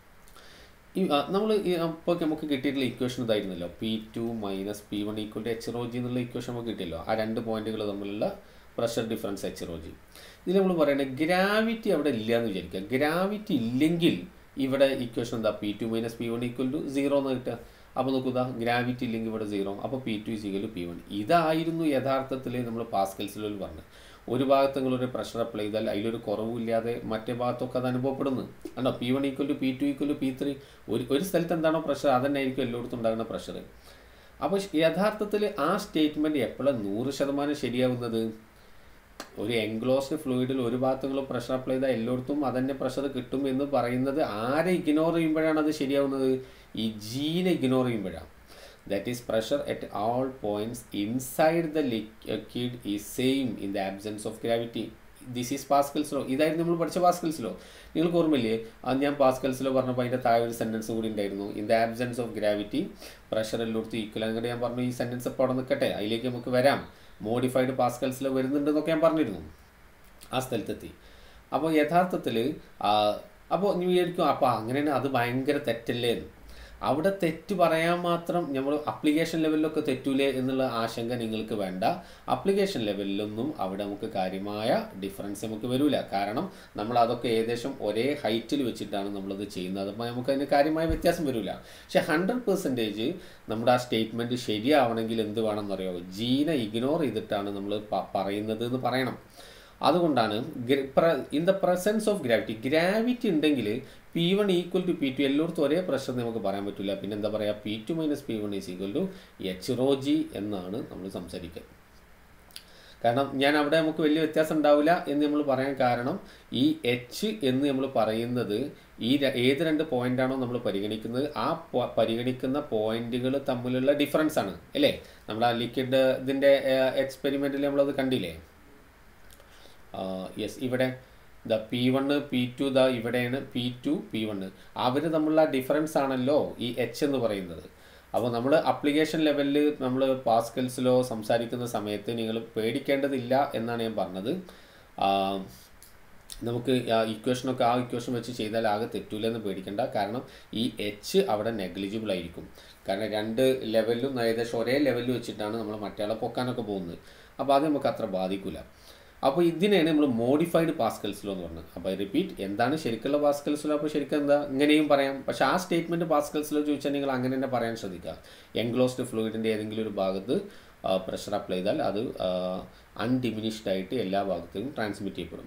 Speaker 1: ഈ നമ്മൾ ഇപ്പോൾ നമുക്ക് കിട്ടിയിട്ടുള്ള ഇക്വേഷൻ ഇതായിരുന്നല്ലോ P two minus P one equal to H rho G എന്നുള്ള ഇക്വേഷൻ നമുക്ക് കിട്ടിയല്ലോ ആ രണ്ട് പോയിന്റുകൾ തമ്മിലുള്ള pressure difference H rho G ഇതിൽ നമ്മൾ പറയുന്നത് ഗ്രാവിറ്റി അവിടെ ഇല്ല എന്ന് വിചാരിക്കുക ഗ്രാവിറ്റി ഇല്ലെങ്കിൽ ഇവിടെ ഇക്വേഷൻ എന്താ P two minus P one equal to zero എന്ന് കിട്ടുക അപ്പോൾ നോക്കുക ഗ്രാവിറ്റി ഇല്ലെങ്കിൽ ഇവിടെ സീറോ അപ്പോൾ P two is equal to P one ഇതായിരുന്നു യഥാർത്ഥത്തിൽ നമ്മൾ പാസ്കൽസിലോൽ പറഞ്ഞത് ഒരു ഭാഗത്ത് നിങ്ങളൊരു പ്രഷർ അപ്ലൈ ചെയ്താൽ അതിലൊരു കുറവില്ലാതെ മറ്റേ ഭാഗത്തൊക്കെ അത് അനുഭവപ്പെടുന്നു ആണോ P one equal to P two equal to P three ഒരു ഒരു സ്ഥലത്ത് എന്താണോ പ്രഷർ അതന്നെ ആയിരിക്കും എല്ലായിടത്തും ഉണ്ടാകുന്ന പ്രഷർ അപ്പോൾ യഥാർത്ഥത്തിൽ ആ സ്റ്റേറ്റ്മെൻറ്റ് എപ്പോഴാണ് നൂറ് ശതമാനം ശരിയാവുന്നത് ഒരു എൻക്ലോസ്ഡ് ഫ്ലൂയിഡിൽ ഒരു ഭാഗത്ത് നിങ്ങൾ പ്രഷർ അപ്ലൈ ചെയ്താൽ എല്ലായിടത്തും അതന്നെ പ്രഷർ കിട്ടും എന്ന് പറയുന്നത് ആരെ ഇഗ്നോർ ചെയ്യുമ്പോഴാണ് അത് ശരിയാവുന്നത് ഈ ജീനെ ഇഗ്നോർ ചെയ്യുമ്പോഴാണ് that is pressure at all points inside the liquid is same in the absence of gravity this is Pascal's law ഇതായിരുന്നു നമ്മൾ പഠിച്ച പാസ്കൽസ് ലോ നിങ്ങൾക്ക് ഓർമ്മയില്ലേ അത് ഞാൻ പാസ്കൽസ് ലോ പറഞ്ഞപ്പോൾ അതിൻ്റെ താഴെ ഒരു സെൻറ്റൻസ് കൂടി ഉണ്ടായിരുന്നു in the absence of gravity pressure എല്ലായിടത്തും ഈക്വൽ അങ്ങോട്ട് ഞാൻ പറഞ്ഞു ഈ സെൻറ്റൻസ് ഇപ്പോൾ അവിടെ നിൽക്കട്ടെ അതിലേക്ക് നമുക്ക് വരാം മോഡിഫൈഡ് പാസ്കൽസ് ലോ വരുന്നുണ്ടെന്നൊക്കെ ഞാൻ പറഞ്ഞിരുന്നു ആ സ്ഥലത്തെത്തി അപ്പോൾ യഥാർത്ഥത്തിൽ അപ്പോൾ നീ വിചാരിക്കും അപ്പോൾ അങ്ങനെയാണ് അത് ഭയങ്കര തെറ്റല്ലേ എന്ന് അവിടെ തെറ്റ് പറയാൻ മാത്രം നമ്മൾ അപ്ലിക്കേഷൻ ലെവലിലൊക്കെ തെറ്റൂലേ എന്നുള്ള ആശങ്ക നിങ്ങൾക്ക് വേണ്ട അപ്ലിക്കേഷൻ ലെവലിലൊന്നും അവിടെ നമുക്ക് കാര്യമായ ഡിഫറൻസ് നമുക്ക് വരില്ല കാരണം നമ്മൾ അതൊക്കെ ഏകദേശം ഒരേ ഹൈറ്റിൽ വെച്ചിട്ടാണ് നമ്മളത് ചെയ്യുന്നത് അപ്പോൾ നമുക്ക് അതിന് കാര്യമായ വ്യത്യാസം വരില്ല പക്ഷെ ഹൺഡ്രഡ് പെർസെൻറ്റേജ് നമ്മുടെ ആ സ്റ്റേറ്റ്മെൻറ്റ് ശരിയാവണമെങ്കിൽ എന്ത് വേണമെന്നറിയോ ജീനെ ഇഗ്നോർ ചെയ്തിട്ടാണ് നമ്മൾ പറയുന്നത് എന്ന് പറയണം അതുകൊണ്ടാണ് in the presence of gravity gravity ഉണ്ടെങ്കിൽ P one equal to P two എല്ലായിടത്തും ഒരേ പ്രഷർ നമുക്ക് പറയാൻ പറ്റില്ല പിന്നെ എന്താ പറയുക P two minus P one is equal to H rho G എന്നാണ് നമ്മൾ സംസാരിക്കുക കാരണം ഞാൻ അവിടെ നമുക്ക് വലിയ വ്യത്യാസം ഉണ്ടാവില്ല എന്ന് നമ്മൾ പറയാൻ കാരണം ഈ എച്ച് എന്ന് നമ്മൾ പറയുന്നത് ഈ ഏത് രണ്ട് പോയിന്റാണോ നമ്മൾ പരിഗണിക്കുന്നത് ആ പരിഗണിക്കുന്ന പോയിന്റുകൾ തമ്മിലുള്ള ഡിഫറൻസ് ആണ് അല്ലേ നമ്മൾ ആ ലിക്വിഡ് ഇതിൻ്റെ എക്സ്പെരിമെൻറ്റിൽ നമ്മളത് കണ്ടില്ലേ യെസ് ഇവിടെ the P one P two the ഇവിടെയാണ് പി ടു പി വണ് അവർ തമ്മിലുള്ള ഡിഫറൻസ് ആണല്ലോ ഈ എച്ച് എന്ന് പറയുന്നത് അപ്പോൾ നമ്മൾ അപ്ലിക്കേഷൻ ലെവലിൽ നമ്മൾ പാസ്കൽസിലോ സംസാരിക്കുന്ന സമയത്ത് നിങ്ങൾ പേടിക്കേണ്ടതില്ല എന്നാണ് ഞാൻ പറഞ്ഞത് നമുക്ക് ആ ഇക്വേഷനൊക്കെ ആ ഇക്വേഷൻ വെച്ച് ചെയ്താൽ ആകെ തെറ്റൂലെന്ന് പേടിക്കേണ്ട കാരണം ഈ എച്ച് അവിടെ നെഗ്ലിജിബിൾ ആയിരിക്കും കാരണം രണ്ട് ലെവലിലും ഏകദേശം ഒരേ ലെവലിൽ വെച്ചിട്ടാണ് നമ്മൾ മറ്റേ പൊക്കാനൊക്കെ പോകുന്നത് അപ്പോൾ അത് നമുക്ക് അത്ര ബാധിക്കില്ല അപ്പോൾ ഇതിനെയാണ് നമ്മൾ മോഡിഫൈഡ് പാസ്കൽസിലോ എന്ന് പറഞ്ഞത് അപ്പോൾ റിപ്പീറ്റ് എന്താണ് ശരിക്കുള്ള പാസ്കൽസിലോ അപ്പോൾ ശരിക്കും എന്താ ഇങ്ങനെയും പറയാം പക്ഷേ ആ സ്റ്റേറ്റ്മെൻറ്റ് പാസ്കൽസിലോ ചോദിച്ചാൽ നിങ്ങൾ അങ്ങനെ തന്നെ പറയാൻ ശ്രദ്ധിക്കുക എൻക്ലോസ്ഡ് ഫ്ലൂയിഡിൻ്റെ ഏതെങ്കിലും ഒരു ഭാഗത്ത് പ്രഷർ അപ്ലൈ ചെയ്താൽ അത് അൺഡിമിനിഷ്ഡ് ആയിട്ട് എല്ലാ ഭാഗത്തേക്കും ട്രാൻസ്മിറ്റ് ചെയ്യപ്പെടും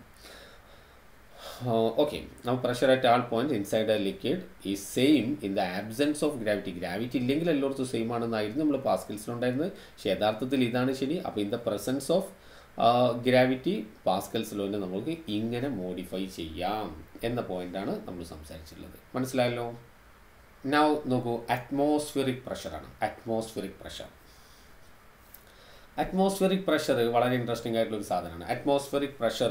Speaker 1: okay now pressure at all points inside a liquid is same in the absence of gravity gravity ഇല്ലെങ്കിൽ എല്ലായിടത്തും സെയിം ആണെന്നായിരുന്നു നമ്മൾ പാസ്കൽസിലുണ്ടായിരുന്നത് പക്ഷേ യഥാർത്ഥത്തിൽ ഇതാണ് ശരി അപ്പോൾ in the presence of gravity Pascal's ലോനെ നമുക്ക് ഇങ്ങനെ മോഡിഫൈ ചെയ്യാം എന്ന പോയിന്റാണ് നമ്മൾ സംസാരിച്ചിട്ടുള്ളത് മനസ്സിലായല്ലോ നൗ നോക്കൂ അറ്റ്മോസ്ഫിയറിക് പ്രഷറാണ് അറ്റ്മോസ്ഫിയറിക് പ്രഷർ അറ്റ്മോസ്ഫിയറിക് പ്രഷർ വളരെ ഇൻട്രസ്റ്റിംഗ് ആയിട്ടുള്ള ഒരു സാധനമാണ് അറ്റ്മോസ്ഫിയറിക് പ്രഷർ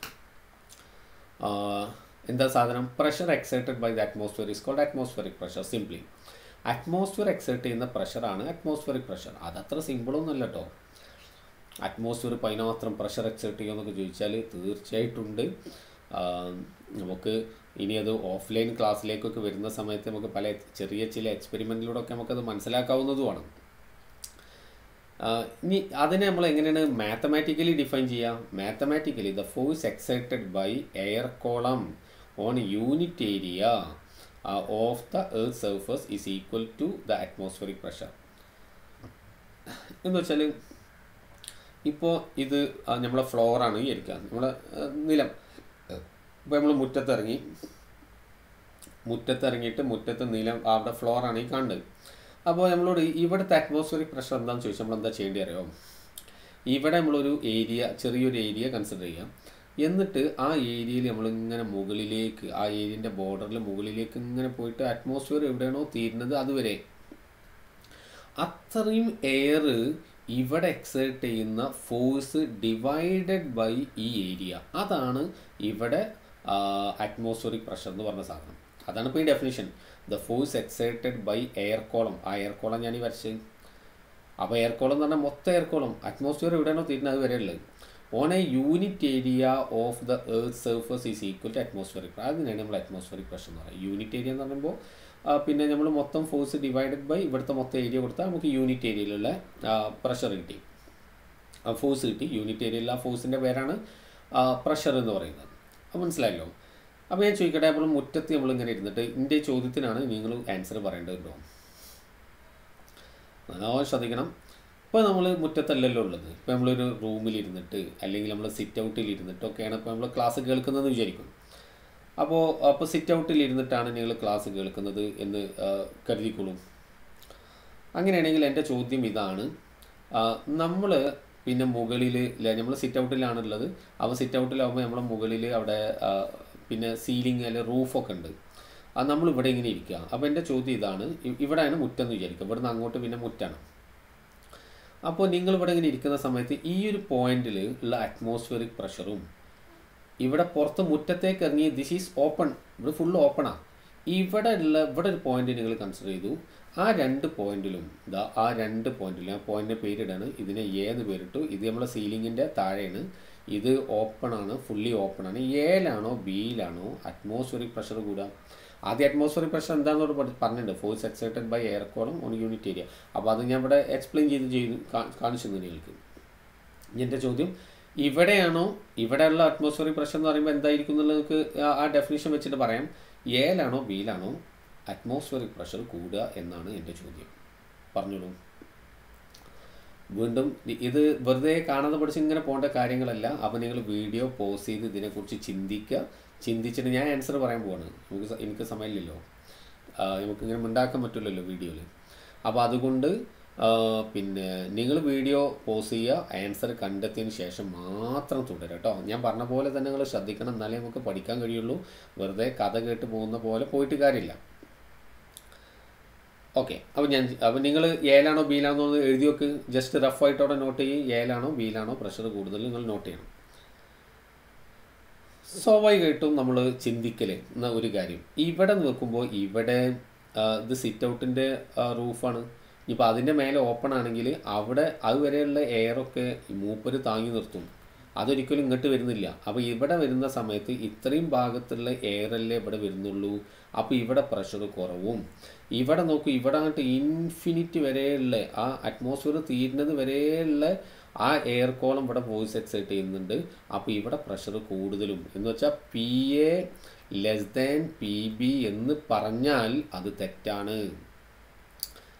Speaker 1: എന്താ സാധനം pressure excited by the atmosphere is called atmospheric pressure simply atmosphere exert ചെയ്യുന്ന പ്രഷറാണ് അറ്റ്മോസ്ഫിയറിക് പ്രഷർ അതത്ര സിമ്പിളൊന്നും അല്ല കേട്ടോ അറ്റ്മോസ്ഫിയർ ഇപ്പോൾ അതിനുമാത്രം പ്രഷർ എക്സൈറ്റ് ചെയ്യുമെന്നൊക്കെ ചോദിച്ചാൽ തീർച്ചയായിട്ടുണ്ട് നമുക്ക് ഇനി അത് ഓഫ്ലൈൻ ക്ലാസ്സിലേക്കൊക്കെ വരുന്ന സമയത്ത് നമുക്ക് പല ചെറിയ ചില എക്സ്പെരിമെൻറ്റിലൂടെ ഒക്കെ നമുക്കത് മനസ്സിലാക്കാവുന്നതുമാണ് ഇനി അതിനെ നമ്മൾ എങ്ങനെയാണ് മാത്തമാറ്റിക്കലി ഡിഫൈൻ ചെയ്യുക mathematically the force exerted by air column on unit area of the earth surface is equal to the atmospheric pressure എന്ന് വെച്ചാൽ ഇപ്പോൾ ഇത് നമ്മളെ ഫ്ലോറാണ് വിചാരിക്കുക നമ്മളെ നിലം ഇപ്പോൾ നമ്മൾ മുറ്റത്തിറങ്ങി മുറ്റത്തിറങ്ങിയിട്ട് മുറ്റത്ത് നിലം അവിടെ ഫ്ലോറാണ് ഈ കാണുന്നത് അപ്പോൾ നമ്മളോട് ഇവിടുത്തെ അറ്റ്മോസ്ഫിയറിക് പ്രഷർ എന്താണെന്ന് ചോദിച്ചാൽ നമ്മൾ എന്താ ചെയ്യേണ്ടി അറിയോ ഇവിടെ നമ്മളൊരു ഏരിയ ചെറിയൊരു ഏരിയ കൺസിഡർ ചെയ്യാം എന്നിട്ട് ആ ഏരിയയിൽ നമ്മളിങ്ങനെ മുകളിലേക്ക് ആ ഏരിയൻ്റെ ബോർഡറിൽ മുകളിലേക്ക് ഇങ്ങനെ പോയിട്ട് അറ്റ്മോസ്ഫിയർ എവിടെയാണോ തീരുന്നത് അതുവരെ അത്രയും എയർ ഇവിടെ എക്സേർട്ട് ചെയ്യുന്ന ഫോഴ്സ് ഡിവൈഡഡ് ബൈ ഈ ഏരിയ അതാണ് ഇവിടെ അറ്റ്മോസ്ഫിയറിക് പ്രഷർ എന്ന് പറഞ്ഞ സാധനം അതാണ് ഇപ്പോൾ ഈ definition the force exerted by air column ആ എയർ കോളം ഞാൻ ഈ വരച്ചത് അപ്പോൾ എയർ കോളം എന്ന് പറഞ്ഞാൽ മൊത്തം എയർ കോളം അറ്റ്മോസ്ഫിയർ എവിടെയാണോ തീരുന്നത് അത് വരെയുള്ളത് on a unit area of the earth surface is equal to atmospheric അതിനാണ് നമ്മൾ അറ്റ്മോസ്ഫിയറിക് പ്രഷർ എന്ന് പറയുന്നത് യൂണിറ്റ് ഏരിയ എന്ന് പറയുമ്പോൾ പിന്നെ നമ്മൾ മൊത്തം ഫോഴ്സ് ഡിവൈഡഡ് ബൈ ഇവിടുത്തെ മൊത്തം ഏരിയ കൊടുത്താൽ നമുക്ക് യൂണിറ്റ് ഏരിയയിലുള്ള പ്രഷർ കിട്ടി ഫോഴ്സ് കിട്ടി യൂണിറ്റ് ഏരിയയിലുള്ള ആ ഫോഴ്സിൻ്റെ പേരാണ് പ്രഷർ എന്ന് പറയുന്നത് അപ്പോൾ മനസ്സിലായല്ലോ അപ്പോൾ ഞാൻ ചോദിക്കട്ടെ അപ്പോൾ മുറ്റത്ത് നമ്മളിങ്ങനെ ഇരുന്നിട്ട് എൻ്റെ ചോദ്യത്തിനാണ് നിങ്ങൾ ആൻസർ പറയേണ്ടത് കേട്ടോ നല്ലോണം ശ്രദ്ധിക്കണം ഇപ്പോൾ നമ്മൾ മുറ്റത്തല്ലല്ലോ ഉള്ളത് ഇപ്പോൾ നമ്മളൊരു റൂമിൽ ഇരുന്നിട്ട് അല്ലെങ്കിൽ നമ്മൾ സിറ്റ് ഔട്ടിൽ ഇരുന്നിട്ടൊക്കെയാണ് ഇപ്പോൾ നമ്മൾ ക്ലാസ് കേൾക്കുന്നതെന്ന് വിചാരിക്കും അപ്പോൾ അപ്പോൾ സിറ്റ് ഔട്ടിൽ ഇരുന്നിട്ടാണ് നിങ്ങൾ ക്ലാസ് കേൾക്കുന്നത് എന്ന് കരുതിക്കൊള്ളും അങ്ങനെയാണെങ്കിൽ എൻ്റെ ചോദ്യം ഇതാണ് നമ്മൾ പിന്നെ മുകളിൽ നമ്മൾ സിറ്റ് ഔട്ടിലാണുള്ളത് അപ്പോൾ സിറ്റ് ഔട്ടിലാകുമ്പോൾ നമ്മുടെ മുകളിൽ അവിടെ പിന്നെ സീലിംഗ് അല്ലെങ്കിൽ റൂഫൊക്കെ ഉണ്ട് അത് നമ്മൾ ഇവിടെ ഇങ്ങനെ ഇരിക്കുക അപ്പോൾ എൻ്റെ ചോദ്യം ഇതാണ് ഇവിടെയാണ് മുറ്റെന്ന് വിചാരിക്കുക ഇവിടുന്ന് അങ്ങോട്ട് പിന്നെ മുറ്റാണ് അപ്പോൾ നിങ്ങൾ ഇവിടെ ഇങ്ങനെ ഇരിക്കുന്ന സമയത്ത് ഈ ഒരു പോയിന്റിൽ ഉള്ള അറ്റ്മോസ്ഫിയറിക് പ്രഷറും ഇവിടെ പുറത്ത് മുറ്റത്തേക്ക് ഇറങ്ങി ദിസ് ഈസ് ഓപ്പൺ ഇവിടെ ഫുള്ള് ഓപ്പണാണ് ഇവിടെ ഉള്ള ഇവിടെ ഒരു പോയിന്റ് നിങ്ങൾ കൺസിഡർ ചെയ്തു ആ രണ്ട് പോയിന്റിലും ഇതാ ആ രണ്ട് പോയിന്റിലും ആ പോയിന്റിൻ്റെ പേരിടാണ് ഇതിനെ എ എന്ന് പേരിട്ടു ഇത് നമ്മളെ സീലിങ്ങിൻ്റെ താഴെയാണ് ഇത് ഓപ്പൺ ആണ് ഫുള്ളി ഓപ്പൺ ആണ് എയിലാണോ ബിയിലാണോ അറ്റ്മോസ്ഫിയറിക് പ്രഷർ കൂടുക ആദ്യം അറ്റ്മോസ്ഫിയറിക് പ്രഷർ എന്താണെന്ന് പറഞ്ഞിട്ടുണ്ട് force exerted by air column on unit area അപ്പോൾ അത് ഞാൻ ഇവിടെ എക്സ്പ്ലെയിൻ ചെയ്ത് ചെയ്തു കാണിച്ചു തന്നെ നിങ്ങൾക്ക് എൻ്റെ ചോദ്യം ഇവിടെയാണോ ഇവിടെയുള്ള അറ്റ്മോസ്ഫിയറിക് പ്രഷർ എന്ന് പറയുമ്പോൾ എന്തായിരിക്കും എന്നുള്ളത് നമുക്ക് ആ ഡെഫിനേഷൻ വെച്ചിട്ട് പറയാം എയിലാണോ ബിയിലാണോ അറ്റ്മോസ്ഫിയറിക് പ്രഷർ കൂടുക എന്നാണ് എൻ്റെ ചോദ്യം പറഞ്ഞോളൂ വീണ്ടും ഇത് വെറുതെ കാണാതെ പഠിച്ച് ഇങ്ങനെ പോകേണ്ട കാര്യങ്ങളല്ല അപ്പോൾ നിങ്ങൾ വീഡിയോ പോസ് ചെയ്ത് ഇതിനെക്കുറിച്ച് ചിന്തിക്കുക ചിന്തിച്ചിട്ട് ഞാൻ ആൻസർ പറയാൻ പോവാണ് നമുക്ക് എനിക്ക് സമയമില്ലല്ലോ നമുക്കിങ്ങനെ ഉണ്ടാക്കാൻ പറ്റില്ലല്ലോ വീഡിയോയിൽ അപ്പോൾ അതുകൊണ്ട് പിന്നെ നിങ്ങൾ വീഡിയോ പോസ് ചെയ്യുക ആൻസർ കണ്ടെത്തിയതിന് ശേഷം മാത്രം തുടരുക കേട്ടോ ഞാൻ പറഞ്ഞ പോലെ തന്നെ നിങ്ങൾ ശ്രദ്ധിക്കണം എന്നാലേ നമുക്ക് പഠിക്കാൻ കഴിയുള്ളൂ വെറുതെ കഥ കേട്ട് പോകുന്ന പോലെ പോയിട്ട് കാര്യമില്ല ഓക്കെ അപ്പോൾ ഞാൻ അപ്പോൾ നിങ്ങൾ ഏലാണോ ബിയിലാണോ എന്ന് എഴുതി വെക്ക് ജസ്റ്റ് റഫായിട്ട് അവിടെ നോട്ട് ചെയ്യും ഏലാണോ ബിയിലാണോ പ്രഷർ കൂടുതൽ നിങ്ങൾ നോട്ട് ചെയ്യണം സ്വാഭാവികമായിട്ടും നമ്മൾ ചിന്തിക്കൽ എന്ന ഒരു കാര്യം ഇവിടെ നോക്കുമ്പോൾ ഇവിടെ ഇത് സിറ്റ് ഔട്ടിൻ്റെ റൂഫാണ് ഇനിയിപ്പോൾ അതിൻ്റെ മേലെ ഓപ്പൺ ആണെങ്കിൽ അവിടെ അതുവരെയുള്ള എയറൊക്കെ മൂപ്പര് താങ്ങി നിർത്തും അതൊരിക്കലും ഇങ്ങോട്ട് വരുന്നില്ല അപ്പോൾ ഇവിടെ വരുന്ന സമയത്ത് ഇത്രയും ഭാഗത്തുള്ള എയറല്ലേ ഇവിടെ വരുന്നുള്ളൂ അപ്പോൾ ഇവിടെ പ്രഷർ കുറവും ഇവിടെ നോക്കൂ ഇവിടെ അങ്ങോട്ട് ഇൻഫിനിറ്റ് വരെയുള്ള ആ അറ്റ്മോസ്ഫിയർ തീരുന്നത് വരെയുള്ള ആ എയർ കോളം ഇവിടെ വോയിസ് എക്സൈറ്റ് ചെയ്യുന്നുണ്ട് അപ്പോൾ ഇവിടെ പ്രഷർ കൂടുതലും എന്ന് വെച്ചാൽ P A less than P B എന്ന് പറഞ്ഞാൽ അത് തെറ്റാണ്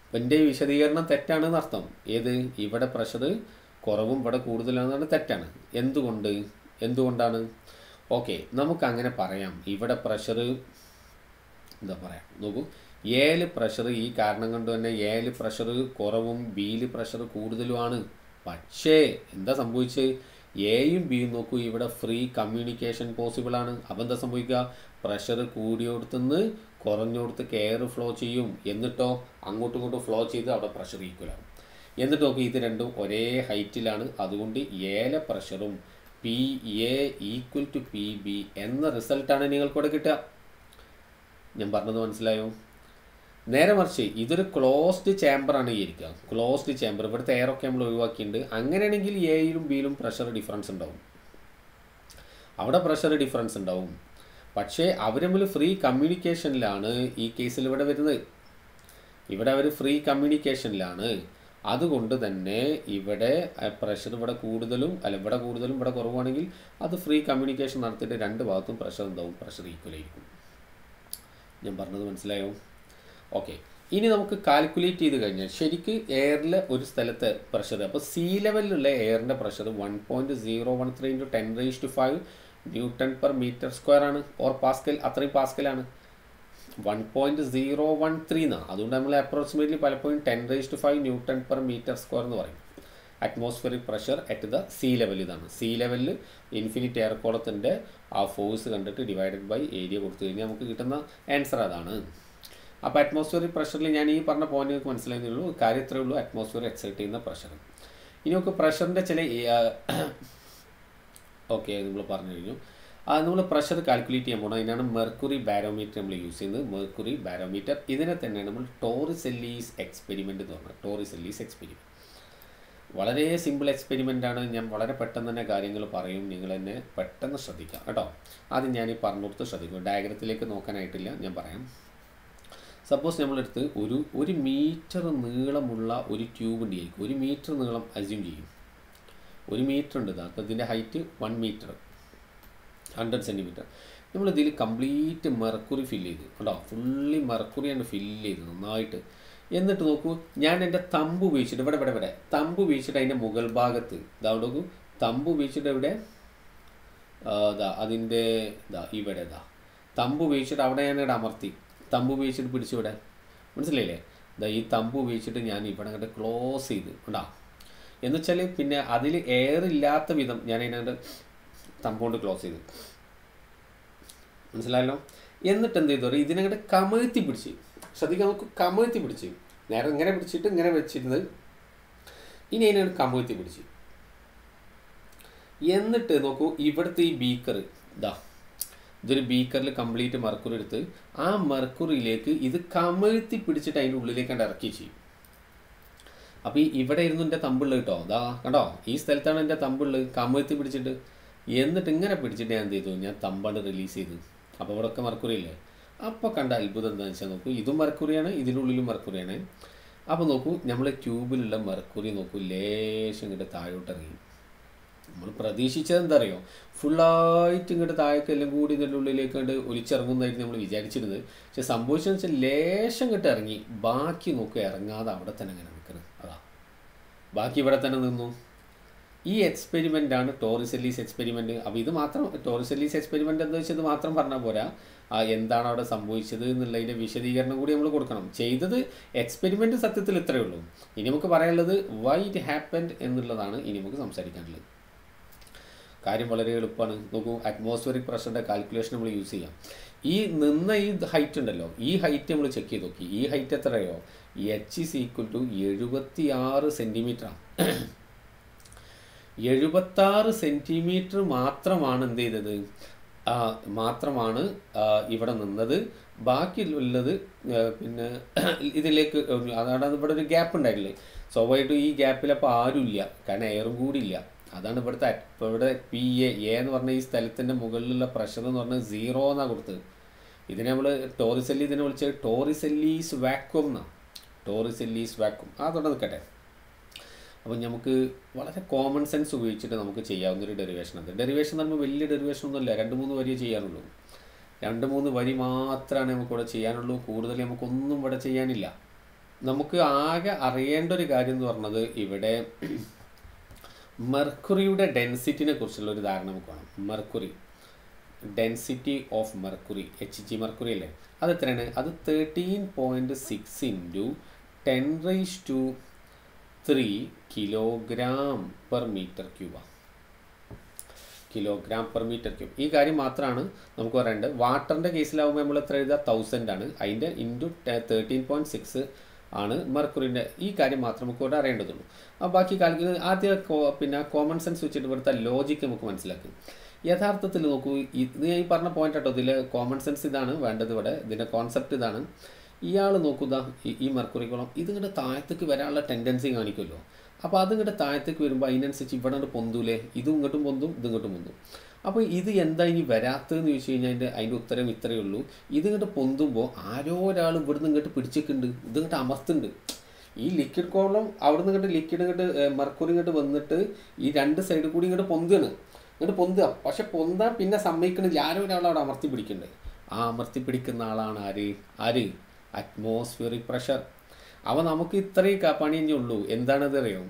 Speaker 1: എൻ്റെ വിശദീകരണം തെറ്റാണെന്ന് അർത്ഥം ഏത് ഇവിടെ പ്രഷർ കുറവും ഇവിടെ കൂടുതലാണെന്നാണ് തെറ്റാണ് എന്തുകൊണ്ട് എന്തുകൊണ്ടാണ് ഓക്കെ നമുക്ക് അങ്ങനെ പറയാം ഇവിടെ പ്രഷർ എന്താ പറയാ നോക്കൂ ഏല് പ്രഷർ ഈ കാരണം കൊണ്ട് തന്നെ ഏല് പ്രഷർ കുറവും ബിയിൽ പ്രഷർ കൂടുതലുമാണ് പക്ഷേ എന്താ സംഭവിച്ചത് എയും ബിയും നോക്കൂ ഇവിടെ ഫ്രീ കമ്മ്യൂണിക്കേഷൻ പോസിബിൾ ആണ് അപ്പം എന്താ സംഭവിക്കുക പ്രഷർ കൂടിയോടത്തുനിന്ന് കുറഞ്ഞോടത്ത് കെയർ ഫ്ലോ ചെയ്യും എന്നിട്ടോ അങ്ങോട്ടും ഇങ്ങോട്ടും ഫ്ലോ ചെയ്ത് അവിടെ പ്രഷർ ഈക്വൽ ആവും എന്നിട്ട് നോക്കി ഇത് രണ്ടും ഒരേ ഹൈറ്റിലാണ് അതുകൊണ്ട് ഏല പ്രഷറും P A equal to P B എന്ന റിസൾട്ടാണ് നിങ്ങൾക്കിവിടെ കിട്ടുക ഞാൻ പറഞ്ഞത് മനസ്സിലായോ നേരെ മറിച്ച് ഇതൊരു ക്ലോസ്ഡ് ചേമ്പറാണ് ഈ ഇരിക്കുക ക്ലോസ്ഡ് ചേമ്പർ ഇവിടുത്തെ എയറൊക്കെ നമ്മൾ ഒഴിവാക്കിയിട്ടുണ്ട് അങ്ങനെയാണെങ്കിൽ എയിലും ബിയിലും പ്രഷർ ഡിഫറൻസ് ഉണ്ടാവും അവിടെ പ്രഷർ ഡിഫറൻസ് ഉണ്ടാവും പക്ഷേ അവർ തമ്മിൽ ഫ്രീ കമ്മ്യൂണിക്കേഷനിലാണ് ഈ കേസിൽ ഇവിടെ വരുന്നത് ഇവിടെ അവർ ഫ്രീ കമ്മ്യൂണിക്കേഷനിലാണ് അതുകൊണ്ട് തന്നെ ഇവിടെ പ്രഷർ ഇവിടെ കൂടുതലും അല്ല ഇവിടെ കൂടുതലും ഇവിടെ കുറവാണെങ്കിൽ അത് ഫ്രീ കമ്മ്യൂണിക്കേഷൻ നടത്തിയിട്ട് രണ്ട് ഭാഗത്തും പ്രഷർ ഉണ്ടാവും പ്രഷർ ഈക്വൽ ആയിരിക്കും ഞാൻ പറഞ്ഞത് മനസ്സിലായോ ഓക്കെ ഇനി നമുക്ക് കാൽക്കുലേറ്റ് ചെയ്ത് കഴിഞ്ഞാൽ ശരിക്ക് എയറിൽ ഒരു സ്ഥലത്തെ പ്രഷർ അപ്പോൾ സീ ലെവലിലുള്ള എയറിൻ്റെ pressure one point zero one three into ten raise to five newton per metre square ആണ് ഓർ പാസ്കൽ അത്രയും പാസ്കലാണ് one point zero one three എന്നാണ് അതുകൊണ്ട് നമ്മൾ അപ്രോക്സിമേറ്റ്ലി പലപ്പോഴും ten raise to five newton per metre square എന്ന് പറയും atmospheric pressure at the sea level ഇതാണ് സീ ലെവലിൽ ഇൻഫിനിറ്റ് എയർ കോളത്തിൻ്റെ ആ ഫോഴ്സ് കണ്ടിട്ട് ഡിവൈഡഡ് ബൈ ഏരിയ കൊടുത്തു കഴിഞ്ഞാൽ നമുക്ക് കിട്ടുന്ന ആൻസർ അതാണ് അപ്പോൾ അറ്റ്മോസ്ഫിയറിക് പ്രഷറിൽ ഞാൻ ഈ പറഞ്ഞ പോയിന്റ് നിങ്ങൾക്ക് മനസ്സിലായതേ ഉള്ളൂ കാര്യം ഇത്രയേ ഉള്ളൂ അറ്റ്മോസ്ഫിയർ എക്സൈറ്റ് ചെയ്യുന്ന പ്രഷർ ഇനി നമുക്ക് പ്രഷറിൻ്റെ ചില ഓക്കെ നമ്മൾ പറഞ്ഞു കഴിഞ്ഞു അത് നമ്മൾ പ്രഷർ കാൽക്കുലേറ്റ് ചെയ്യാൻ പോകണം അതിനാണ് മെർക്കുറി ബാരോമീറ്റർ നമ്മൾ യൂസ് ചെയ്യുന്നത് മെർക്കുറി ബാരോമീറ്റർ ഇതിനെ തന്നെയാണ് നമ്മൾ ടോറിസെല്ലീസ് എക്സ്പെരിമെൻ്റ് എന്ന് പറഞ്ഞത് ടോറിസെല്ലീസ് എക്സ്പെരിമെൻറ്റ് വളരെ സിമ്പിൾ എക്സ്പെരിമെൻ്റ് ആണ് ഞാൻ വളരെ പെട്ടെന്ന് തന്നെ കാര്യങ്ങൾ പറയും നിങ്ങൾ എന്നെ പെട്ടെന്ന് ശ്രദ്ധിക്കാം കേട്ടോ ആദ്യം ഞാൻ ഈ പറഞ്ഞു കൊടുത്ത് ശ്രദ്ധിക്കും ഡയഗ്രത്തിലേക്ക് നോക്കാനായിട്ടില്ല ഞാൻ പറയാം സപ്പോസ് നമ്മളെടുത്ത് ഒരു ഒരു മീറ്റർ നീളമുള്ള ഒരു ട്യൂബ് ഉണ്ടായിരിക്കും ഒരു മീറ്റർ നീളം അസ്യൂം ചെയ്യും ഒരു മീറ്റർ ഉണ്ട് ഇതാ അപ്പോൾ ഇതിൻ്റെ height one metre hundred centimetre നമ്മൾ ഇതിൽ കംപ്ലീറ്റ് മെർക്കുറി ഫില്ല് ചെയ്തു കേട്ടോ ഫുള്ളി മെർക്കുറിയാണ് ഫില്ല് ചെയ്ത് നന്നായിട്ട് എന്നിട്ട് നോക്കൂ ഞാൻ എൻ്റെ തമ്പ് ഉപയോഗിച്ചിട്ട് ഇവിടെ ഇവിടെ ഇവിടെ തമ്പ് ഉപയോഗിച്ചിട്ട് അതിൻ്റെ മുകൾ ഭാഗത്ത് ഇതാ നോക്കൂ തമ്പ് ഉപയോഗിച്ചിട്ട് ഇവിടെ ഇതാ അതിൻ്റെ ഇതാ ഇവിടെ ഇതാ തമ്പ് ഉപയോഗിച്ചിട്ട് അവിടെ ഞാൻ ഇവിടെ അമർത്തി തമ്പ് ഉപയോഗിച്ചിട്ട് പിടിച്ചു ഇവിടെ മനസ്സിലായില്ലേ ഇതാ ഈ തമ്പ് ഉപയോഗിച്ചിട്ട് ഞാൻ ഇവിടെ അങ്ങോട്ട് ക്ലോസ് ചെയ്ത് ഉണ്ടാ എന്ന് വെച്ചാൽ പിന്നെ അതിൽ എയർ ഇല്ലാത്ത വിധം ഞാൻ അതിനകത്ത് തമ്പുകൊണ്ട് ക്ലോസ് ചെയ്തു മനസ്സിലായല്ലോ എന്നിട്ട് എന്ത് ചെയ്തു പറയും ഇതിനങ്ങോട്ട് കമഴ്ത്തി പിടിച്ച് ശ്രദ്ധിക്കാൻ നമുക്ക് കമഴ്ത്തി പിടിച്ച് നേരെ ഇങ്ങനെ പിടിച്ചിട്ട് ഇങ്ങനെ വെച്ചിരുന്നത് ഇനി അതിനോട് കമഴ്ത്തി പിടിച്ച് എന്നിട്ട് നോക്കൂ ഇവിടുത്തെ ഈ ബീക്കർ ഇതാ ഇതൊരു ബീക്കറിൽ കംപ്ലീറ്റ് മർക്കുറി എടുത്ത് ആ മർക്കുറിയിലേക്ക് ഇത് കമഴ്ത്തി പിടിച്ചിട്ട് അതിൻ്റെ ഉള്ളിലേക്ക് കണ്ട് ഇറക്കി ചെയ്യും അപ്പോൾ ഈ ഇവിടെ ഇരുന്നു എൻ്റെ തമ്പിള്ള കേട്ടോ അതാ കണ്ടോ ഈ സ്ഥലത്താണ് എൻ്റെ തമ്പിള്ള കമഴ്ത്തി പിടിച്ചിട്ട് എന്നിട്ട് ഇങ്ങനെ പിടിച്ചിട്ട് ഞാൻ എന്ത് ചെയ്തു ഞാൻ തമ്പാണ്ട് റിലീസ് ചെയ്തു അപ്പോൾ ഇവിടെ ഒക്കെ മർക്കുറി ഇല്ലേ അപ്പോൾ കണ്ട അത്ഭുതം എന്താണെന്ന് വെച്ചാൽ നോക്കൂ ഇതും മർക്കുറിയാണ് ഇതിനുള്ളിലും മർക്കുറിയാണ് അപ്പോൾ നോക്കൂ നമ്മൾ ട്യൂബിലുള്ള മർക്കുറി നോക്കൂ ലേശം ഇങ്ങോട്ട് താഴോട്ട് ഇറങ്ങി നമ്മൾ പ്രതീക്ഷിച്ചത് എന്താ അറിയോ ഫുള്ളായിട്ട് ഇങ്ങോട്ട് താഴേക്ക് എല്ലാം കൂടി ഇതിൻ്റെ ഉള്ളിലേക്ക് കണ്ട് ഒലിച്ചിറങ്ങുന്നതായിട്ട് നമ്മൾ വിചാരിച്ചിരുന്നത് പക്ഷെ സംഭവിച്ചതെന്ന് വെച്ചാൽ ലേശം ഇങ്ങോട്ട് ഇറങ്ങി ബാക്കി നോക്കുക ഇറങ്ങാതെ അവിടെ തന്നെ ഇങ്ങനെ നിൽക്കുന്നത് അതാ ബാക്കി ഇവിടെ തന്നെ നിന്നു ഈ എക്സ്പെരിമെൻ്റ് ആണ് ടോറിസെല്ലീസ് എക്സ്പെരിമെൻറ്റ് അപ്പോൾ ഇത് മാത്രം ടോറിസെല്ലീസ് എക്സ്പെരിമെൻ്റ് എന്താ വെച്ചാൽ ഇത് മാത്രം പറഞ്ഞാൽ പോരാ ആ എന്താണ് അവിടെ സംഭവിച്ചത് എന്നുള്ളതിൻ്റെ വിശദീകരണം കൂടി നമ്മൾ കൊടുക്കണം ചെയ്തത് എക്സ്പെരിമെൻ്റ് സത്യത്തിൽ ഇത്രയേ ഉള്ളൂ ഇനി നമുക്ക് പറയാനുള്ളത് വൈ ഇറ്റ് ഹാപ്പൻഡ് എന്നുള്ളതാണ് ഇനി നമുക്ക് സംസാരിക്കാനുള്ളത് കാര്യം വളരെ എളുപ്പമാണ് നോക്കൂ അറ്റ്മോസ്ഫിയറിക് പ്രഷറിൻ്റെ കാൽക്കുലേഷൻ നമ്മൾ യൂസ് ചെയ്യാം ഈ നിന്ന ഈ ഹൈറ്റ് ഉണ്ടല്ലോ ഈ ഹൈറ്റ് നമ്മൾ ചെക്ക് ചെയ്ത് നോക്കി ഈ ഹൈറ്റ് എത്രയോ എച്ച് ഇസ് ഈക്വൽ ടു എഴുപത്തി ആറ് സെൻറ്റിമീറ്ററാണ് എഴുപത്താറ് സെൻറ്റിമീറ്റർ മാത്രമാണ് എന്ത് ചെയ്തത് ആ, മാത്രമാണ് ആ, ഇവിടെ നിന്നത് ബാക്കിയുള്ളത് ആ, പിന്നെ ഇതിലേക്ക് അതാണ് ഇവിടെ ഒരു ഗ്യാപ്പ് ഉണ്ടായിട്ടില്ലേ സ്വാഭാവികമായിട്ടും ഈ ഗ്യാപ്പിൽ അപ്പോൾ ആരുമില്ല കാരണം എയറും കൂടി ഇല്ല അതാണ് ഇവിടുത്തെ at- ഇപ്പോൾ ഇവിടെ പി എ എ എന്ന് പറഞ്ഞ ഈ സ്ഥലത്തിൻ്റെ മുകളിലുള്ള പ്രഷർ എന്ന് പറഞ്ഞാൽ സീറോ എന്നാണ് കൊടുത്തത് ഇതിനെ നമ്മൾ ടോറിസെല്ലി ഇതിനെ വിളിച്ചത് ടോറിസെല്ലീസ് വാക്വം എന്നാണ് ടോറിസെല്ലീസ് വാക്വം അതോടെ നിൽക്കട്ടെ അപ്പോൾ നമുക്ക് വളരെ കോമൺ സെൻസ് ഉപയോഗിച്ചിട്ട് നമുക്ക് ചെയ്യാവുന്ന ഒരു ഡെറിവേഷൻ അത് ഡെറിവേഷൻ എന്ന് പറയുമ്പോൾ വലിയ ഡെറിവേഷൻ ഒന്നുമില്ല രണ്ട് മൂന്ന് വരിയേ ചെയ്യാനുള്ളൂ രണ്ട് മൂന്ന് വരി മാത്രമാണ് നമുക്കിവിടെ ചെയ്യാനുള്ളൂ കൂടുതൽ നമുക്കൊന്നും ഇവിടെ ചെയ്യാനില്ല നമുക്ക് ആകെ അറിയേണ്ട ഒരു കാര്യം എന്ന് പറഞ്ഞത് ഇവിടെ മെർക്കുറിയുടെ ഡെൻസിറ്റിനെ കുറിച്ചുള്ള ഒരു ധാരണ നമുക്ക് വേണം mercury density of mercury H G mercury അല്ലേ അത് എത്രയാണ് അത് thirteen point six into ten raise to three kilogram per metre ക്യൂബാണ് കിലോഗ്രാം പെർ മീറ്റർ ക്യൂബ് ഈ കാര്യം മാത്രമാണ് നമുക്ക് പറയേണ്ടത് വാട്ടറിൻ്റെ കേസിലാവുമ്പോൾ നമ്മൾ എത്ര എഴുതുക തൗസൻഡ് ആണ് അതിൻ്റെ ഇൻറ്റു തേർട്ടീൻ പോയിൻറ്റ് സിക്സ് ആണ് മെർക്കുറിൻ്റെ ഈ കാര്യം മാത്രം നമുക്ക് ഇവിടെ അറിയേണ്ടതുള്ളൂ അപ്പോൾ ബാക്കി കാൽക്കുലേ ആദ്യം കോ- പിന്നെ കോമൺ സെൻസ് വെച്ചിട്ട് ഇവിടുത്തെ ലോജിക്ക് നമുക്ക് മനസ്സിലാക്കും യഥാർത്ഥത്തിൽ നോക്കൂ ഇത് ഞാൻ ഈ പറഞ്ഞ പോയിന്റ് കേട്ടോ ഇതിൽ കോമൺ സെൻസ് ഇതാണ് വേണ്ടത് ഇവിടെ ഇതിൻ്റെ കോൺസെപ്റ്റ് ഇതാണ് ഇയാൾ നോക്കുക ഈ ഈ മെർക്കുറി കുളം ഇതിങ്ങോട്ട് താഴത്തേക്ക് വരാനുള്ള ടെൻഡൻസി കാണിക്കുമല്ലോ അപ്പോൾ അതിങ്ങോട്ട് താഴത്തേക്ക് വരുമ്പോൾ അതിനനുസരിച്ച് ഇവിടെ അങ്ങോട്ട് പൊന്തൂലേ ഇതും ഇങ്ങോട്ടും പൊന്തും ഇത് ഇങ്ങോട്ടും പൊന്തും അപ്പോൾ ഇത് എന്താ ഇനി വരാത്തതെന്ന് ചോദിച്ചു കഴിഞ്ഞാൽ അതിൻ്റെ അതിൻ്റെ ഉത്തരം ഇത്രയേ ഉള്ളൂ ഇതിങ്ങോട്ട് പൊന്തുമ്പോൾ ആരോ ഒരാൾ ഇവിടുന്ന് ഇങ്ങോട്ട് പിടിച്ചിട്ടുണ്ട് ഇതിങ്ങോട്ട് അമർത്തുന്നുണ്ട് ഈ ലിക്വിഡ് കോളം അവിടെ നിന്ന് ഇങ്ങോട്ട് ലിക്വിഡ് ഇങ്ങോട്ട് മെർക്കുറി ഇങ്ങോട്ട് വന്നിട്ട് ഈ രണ്ട് സൈഡിൽ കൂടി ഇങ്ങോട്ട് പൊന്തുകയാണ് ഇങ്ങോട്ട് പൊന്തുക പക്ഷെ പൊന്താൻ പിന്നെ സമ്മതിക്കണില്ല ആരോ ഒരാൾ അവിടെ അമർത്തി പിടിക്കണ്ടേ ആ അമർത്തി പിടിക്കുന്ന ആളാണ് ആര് ആര് അറ്റ്മോസ്ഫിയറിക് പ്രഷർ അവ നമുക്ക് ഇത്രയും ക- പണി ഇനി ഉള്ളൂ എന്താണത് അറിയോ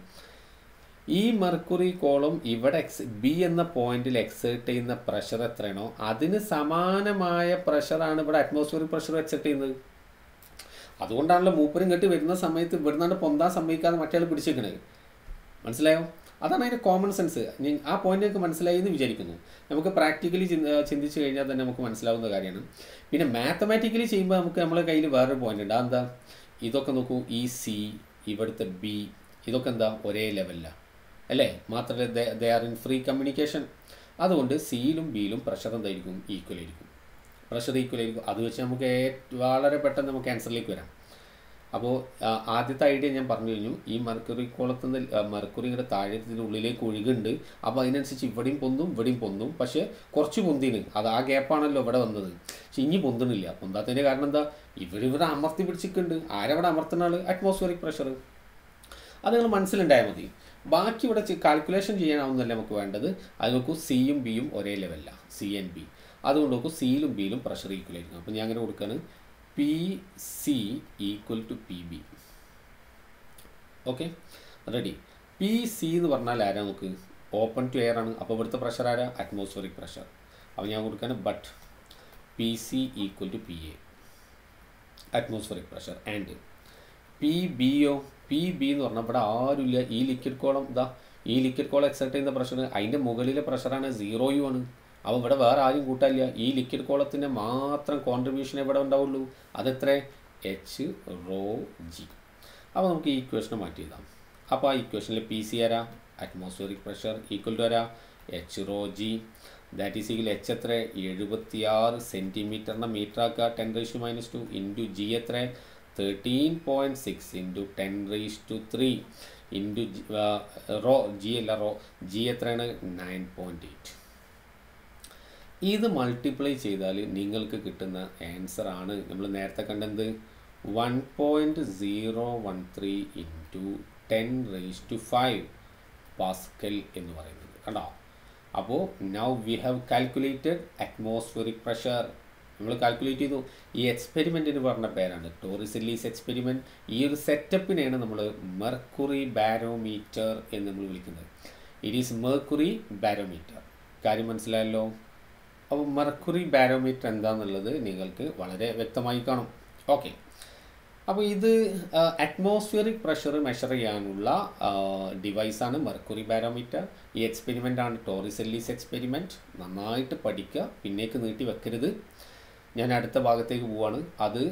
Speaker 1: ഈ മെർക്കുറി കോളം ഇവിടെ എക്സ് ബി എന്ന പോയിന്റിൽ എക്സേർട്ട് ചെയ്യുന്ന പ്രഷർ എത്രയാണോ അതിന് സമാനമായ പ്രഷറാണ് ഇവിടെ അറ്റ്മോസ്ഫിയറിക് പ്രഷർ എക്സെർട്ട് ചെയ്യുന്നത് അതുകൊണ്ടാണല്ലോ മൂപ്പരും കെട്ടി വരുന്ന സമയത്ത് ഇവിടുന്നാണ്ട് പൊന്താൻ സമ്മതിക്കാതെ മറ്റേ പിടിച്ചേക്കണത് മനസ്സിലായോ അതാണ് അതിൻ്റെ കോമൺ സെൻസ് ആ പോയിന്റ് നിങ്ങൾക്ക് മനസ്സിലായി എന്ന് വിചാരിക്കുന്നു നമുക്ക് പ്രാക്ടിക്കലി ചിന്തിച്ച് കഴിഞ്ഞാൽ തന്നെ നമുക്ക് മനസ്സിലാവുന്ന കാര്യമാണ് പിന്നെ മാത്തമാറ്റിക്കലി ചെയ്യുമ്പോൾ നമുക്ക് നമ്മുടെ കയ്യിൽ വേറൊരു പോയിന്റ് ഉണ്ട് അതെന്താ ഇതൊക്കെ നോക്കൂ ഈ സി ഇവിടുത്തെ ബി ഇതൊക്കെ എന്താ ഒരേ ലെവലിലാണ് അല്ലേ മാത്രമല്ല they are in free communication അതുകൊണ്ട് സിയിലും ബിയിലും പ്രഷർ എന്തായിരിക്കും ഈക്വൽ ആയിരിക്കും പ്രഷർ ഈക്വൽ ആയിരിക്കും അത് വെച്ച് നമുക്ക് ഏ- വളരെ പെട്ടെന്ന് നമുക്ക് ആൻസറിലേക്ക് വരാം അപ്പോൾ ആദ്യത്തെ ഐഡിയ ഞാൻ പറഞ്ഞു കഴിഞ്ഞു ഈ മെർക്കുറി കോളത്തിൽ നിന്ന് മെർക്കുറിയുടെ താഴത്തിന്റെ ഉള്ളിലേക്ക് ഒഴുകുണ്ട് അപ്പോൾ അതിനനുസരിച്ച് ഇവിടെയും പൊന്തും ഇവിടെയും പൊന്തും പക്ഷേ കുറച്ച് പൊന്തിന് അത് ആ ഗ്യാപ്പാണല്ലോ ഇവിടെ വന്നത് പക്ഷെ ഇനി പൊന്തണില്ല പൊന്താത്തതിൻ്റെ കാരണം എന്താ ഇവരിവിടെ അമർത്തി പിടിച്ചിട്ടുണ്ട് ആരവിടെ അമർത്തുന്ന ആൾ അറ്റ്മോസ്ഫിയറിക് പ്രഷർ അത് നിങ്ങൾ മനസ്സിലുണ്ടായാൽ മതി ബാക്കി ഇവിടെ കാൽക്കുലേഷൻ ചെയ്യാനാവുന്നല്ല നമുക്ക് വേണ്ടത് അത് നോക്കൂ സിയും ബിയും ഒരേ ലെവലിലാണ് സി ആൻഡ് ബി അതുകൊണ്ട് നോക്കൂ സിയിലും ബിയിലും പ്രഷർ ഈക്വൽ ആയിരിക്കും അപ്പോൾ ഞാൻ അങ്ങനെ കൊടുക്കുകയാണ് P C equal to P B okay ready P C എന്ന് പറഞ്ഞാൽ ആരാ നോക്ക് ഓപ്പൺ ടു എയർ ആണ് അപ്പോൾ ഇവിടുത്തെ പ്രഷർ ആരാ അറ്റ്മോസ്ഫിയറിക് പ്രഷർ അപ്പോൾ ഞാൻ കൊടുക്കുകയാണ് but P C equal to P A atmospheric pressure and P ബിയോ പി ബി എന്ന് പറഞ്ഞാൽ ഇവിടെ ആരുമില്ല ഈ ലിക്വിഡ് കോളം ഇതാ ഈ ലിക്വിഡ് കോളം എക്സെപ്റ്റ് ചെയ്യുന്ന പ്രഷർ അതിൻ്റെ മുകളിലെ പ്രഷറാണ് സീറോയും ആണ് അപ്പോൾ ഇവിടെ വേറെ ആരും കൂട്ടാനില്ല ഈ ലിക്വിഡ് കോളത്തിൻ്റെ മാത്രം കോൺട്രിബ്യൂഷൻ ഇവിടെ ഉണ്ടാവുള്ളൂ അതെത്ര എച്ച് റോ ജി അപ്പോൾ നമുക്ക് ഈ ഇക്വേഷനെ മാറ്റി എഴുതാം അപ്പോൾ ആ ഇക്വേഷനിൽ പി സി ആരാ അറ്റ്മോസ്ഫിയറിക് പ്രഷർ ഈക്വൽ ടു ആരാ H rho G that is equal H എത്ര എഴുപത്തിയാറ് സെൻറ്റിമീറ്ററിനെ മീറ്റർ ആക്കുക ten raise to minus two into G എത്ര thirteen point six into ten raise to three into rho G അല്ല rho G എത്രയാണ് nine point eight ഇത് multiply ചെയ്താൽ നിങ്ങൾക്ക് കിട്ടുന്ന ആൻസർ ആണ് നമ്മൾ നേരത്തെ കണ്ടെന്ത് one point zero one three into ten raise to five Pascal എന്ന് പറയുന്നത് കണ്ടോ അപ്പോൾ now we have calculated atmospheric pressure നമ്മൾ കാൽക്കുലേറ്റ് ചെയ്തു ഈ എക്സ്പെരിമെൻറ്റിന് പറഞ്ഞ പേരാണ് ടോറിസെല്ലീസ് എക്സ്പെരിമെൻറ്റ് ഈ ഒരു സെറ്റപ്പിനെയാണ് നമ്മൾ മെർക്കുറി ബാരോമീറ്റർ എന്ന് നമ്മൾ വിളിക്കുന്നത് ഇറ്റ് ഈസ് മെർക്കുറി ബാരോമീറ്റർ കാര്യം മനസ്സിലായല്ലോ അപ്പോൾ മെർക്കുറി ബാരോമീറ്റർ എന്താണെന്നുള്ളത് നിങ്ങൾക്ക് വളരെ വ്യക്തമായി കാണും ഓക്കെ അപ്പോൾ ഇത് അറ്റ്മോസ്ഫിയറിക് പ്രഷർ മെഷർ ചെയ്യാനുള്ള ഡിവൈസാണ് മെർക്കുറി ബാരോമീറ്റർ ഈ എക്സ്പെരിമെൻ്റ് ആണ് ടോറിസെല്ലീസ് എക്സ്പെരിമെൻറ്റ് നന്നായിട്ട് പഠിക്കുക പിന്നേക്ക് നീട്ടി വെക്കരുത് ഞാൻ അടുത്ത ഭാഗത്തേക്ക് പോവാണ് അത്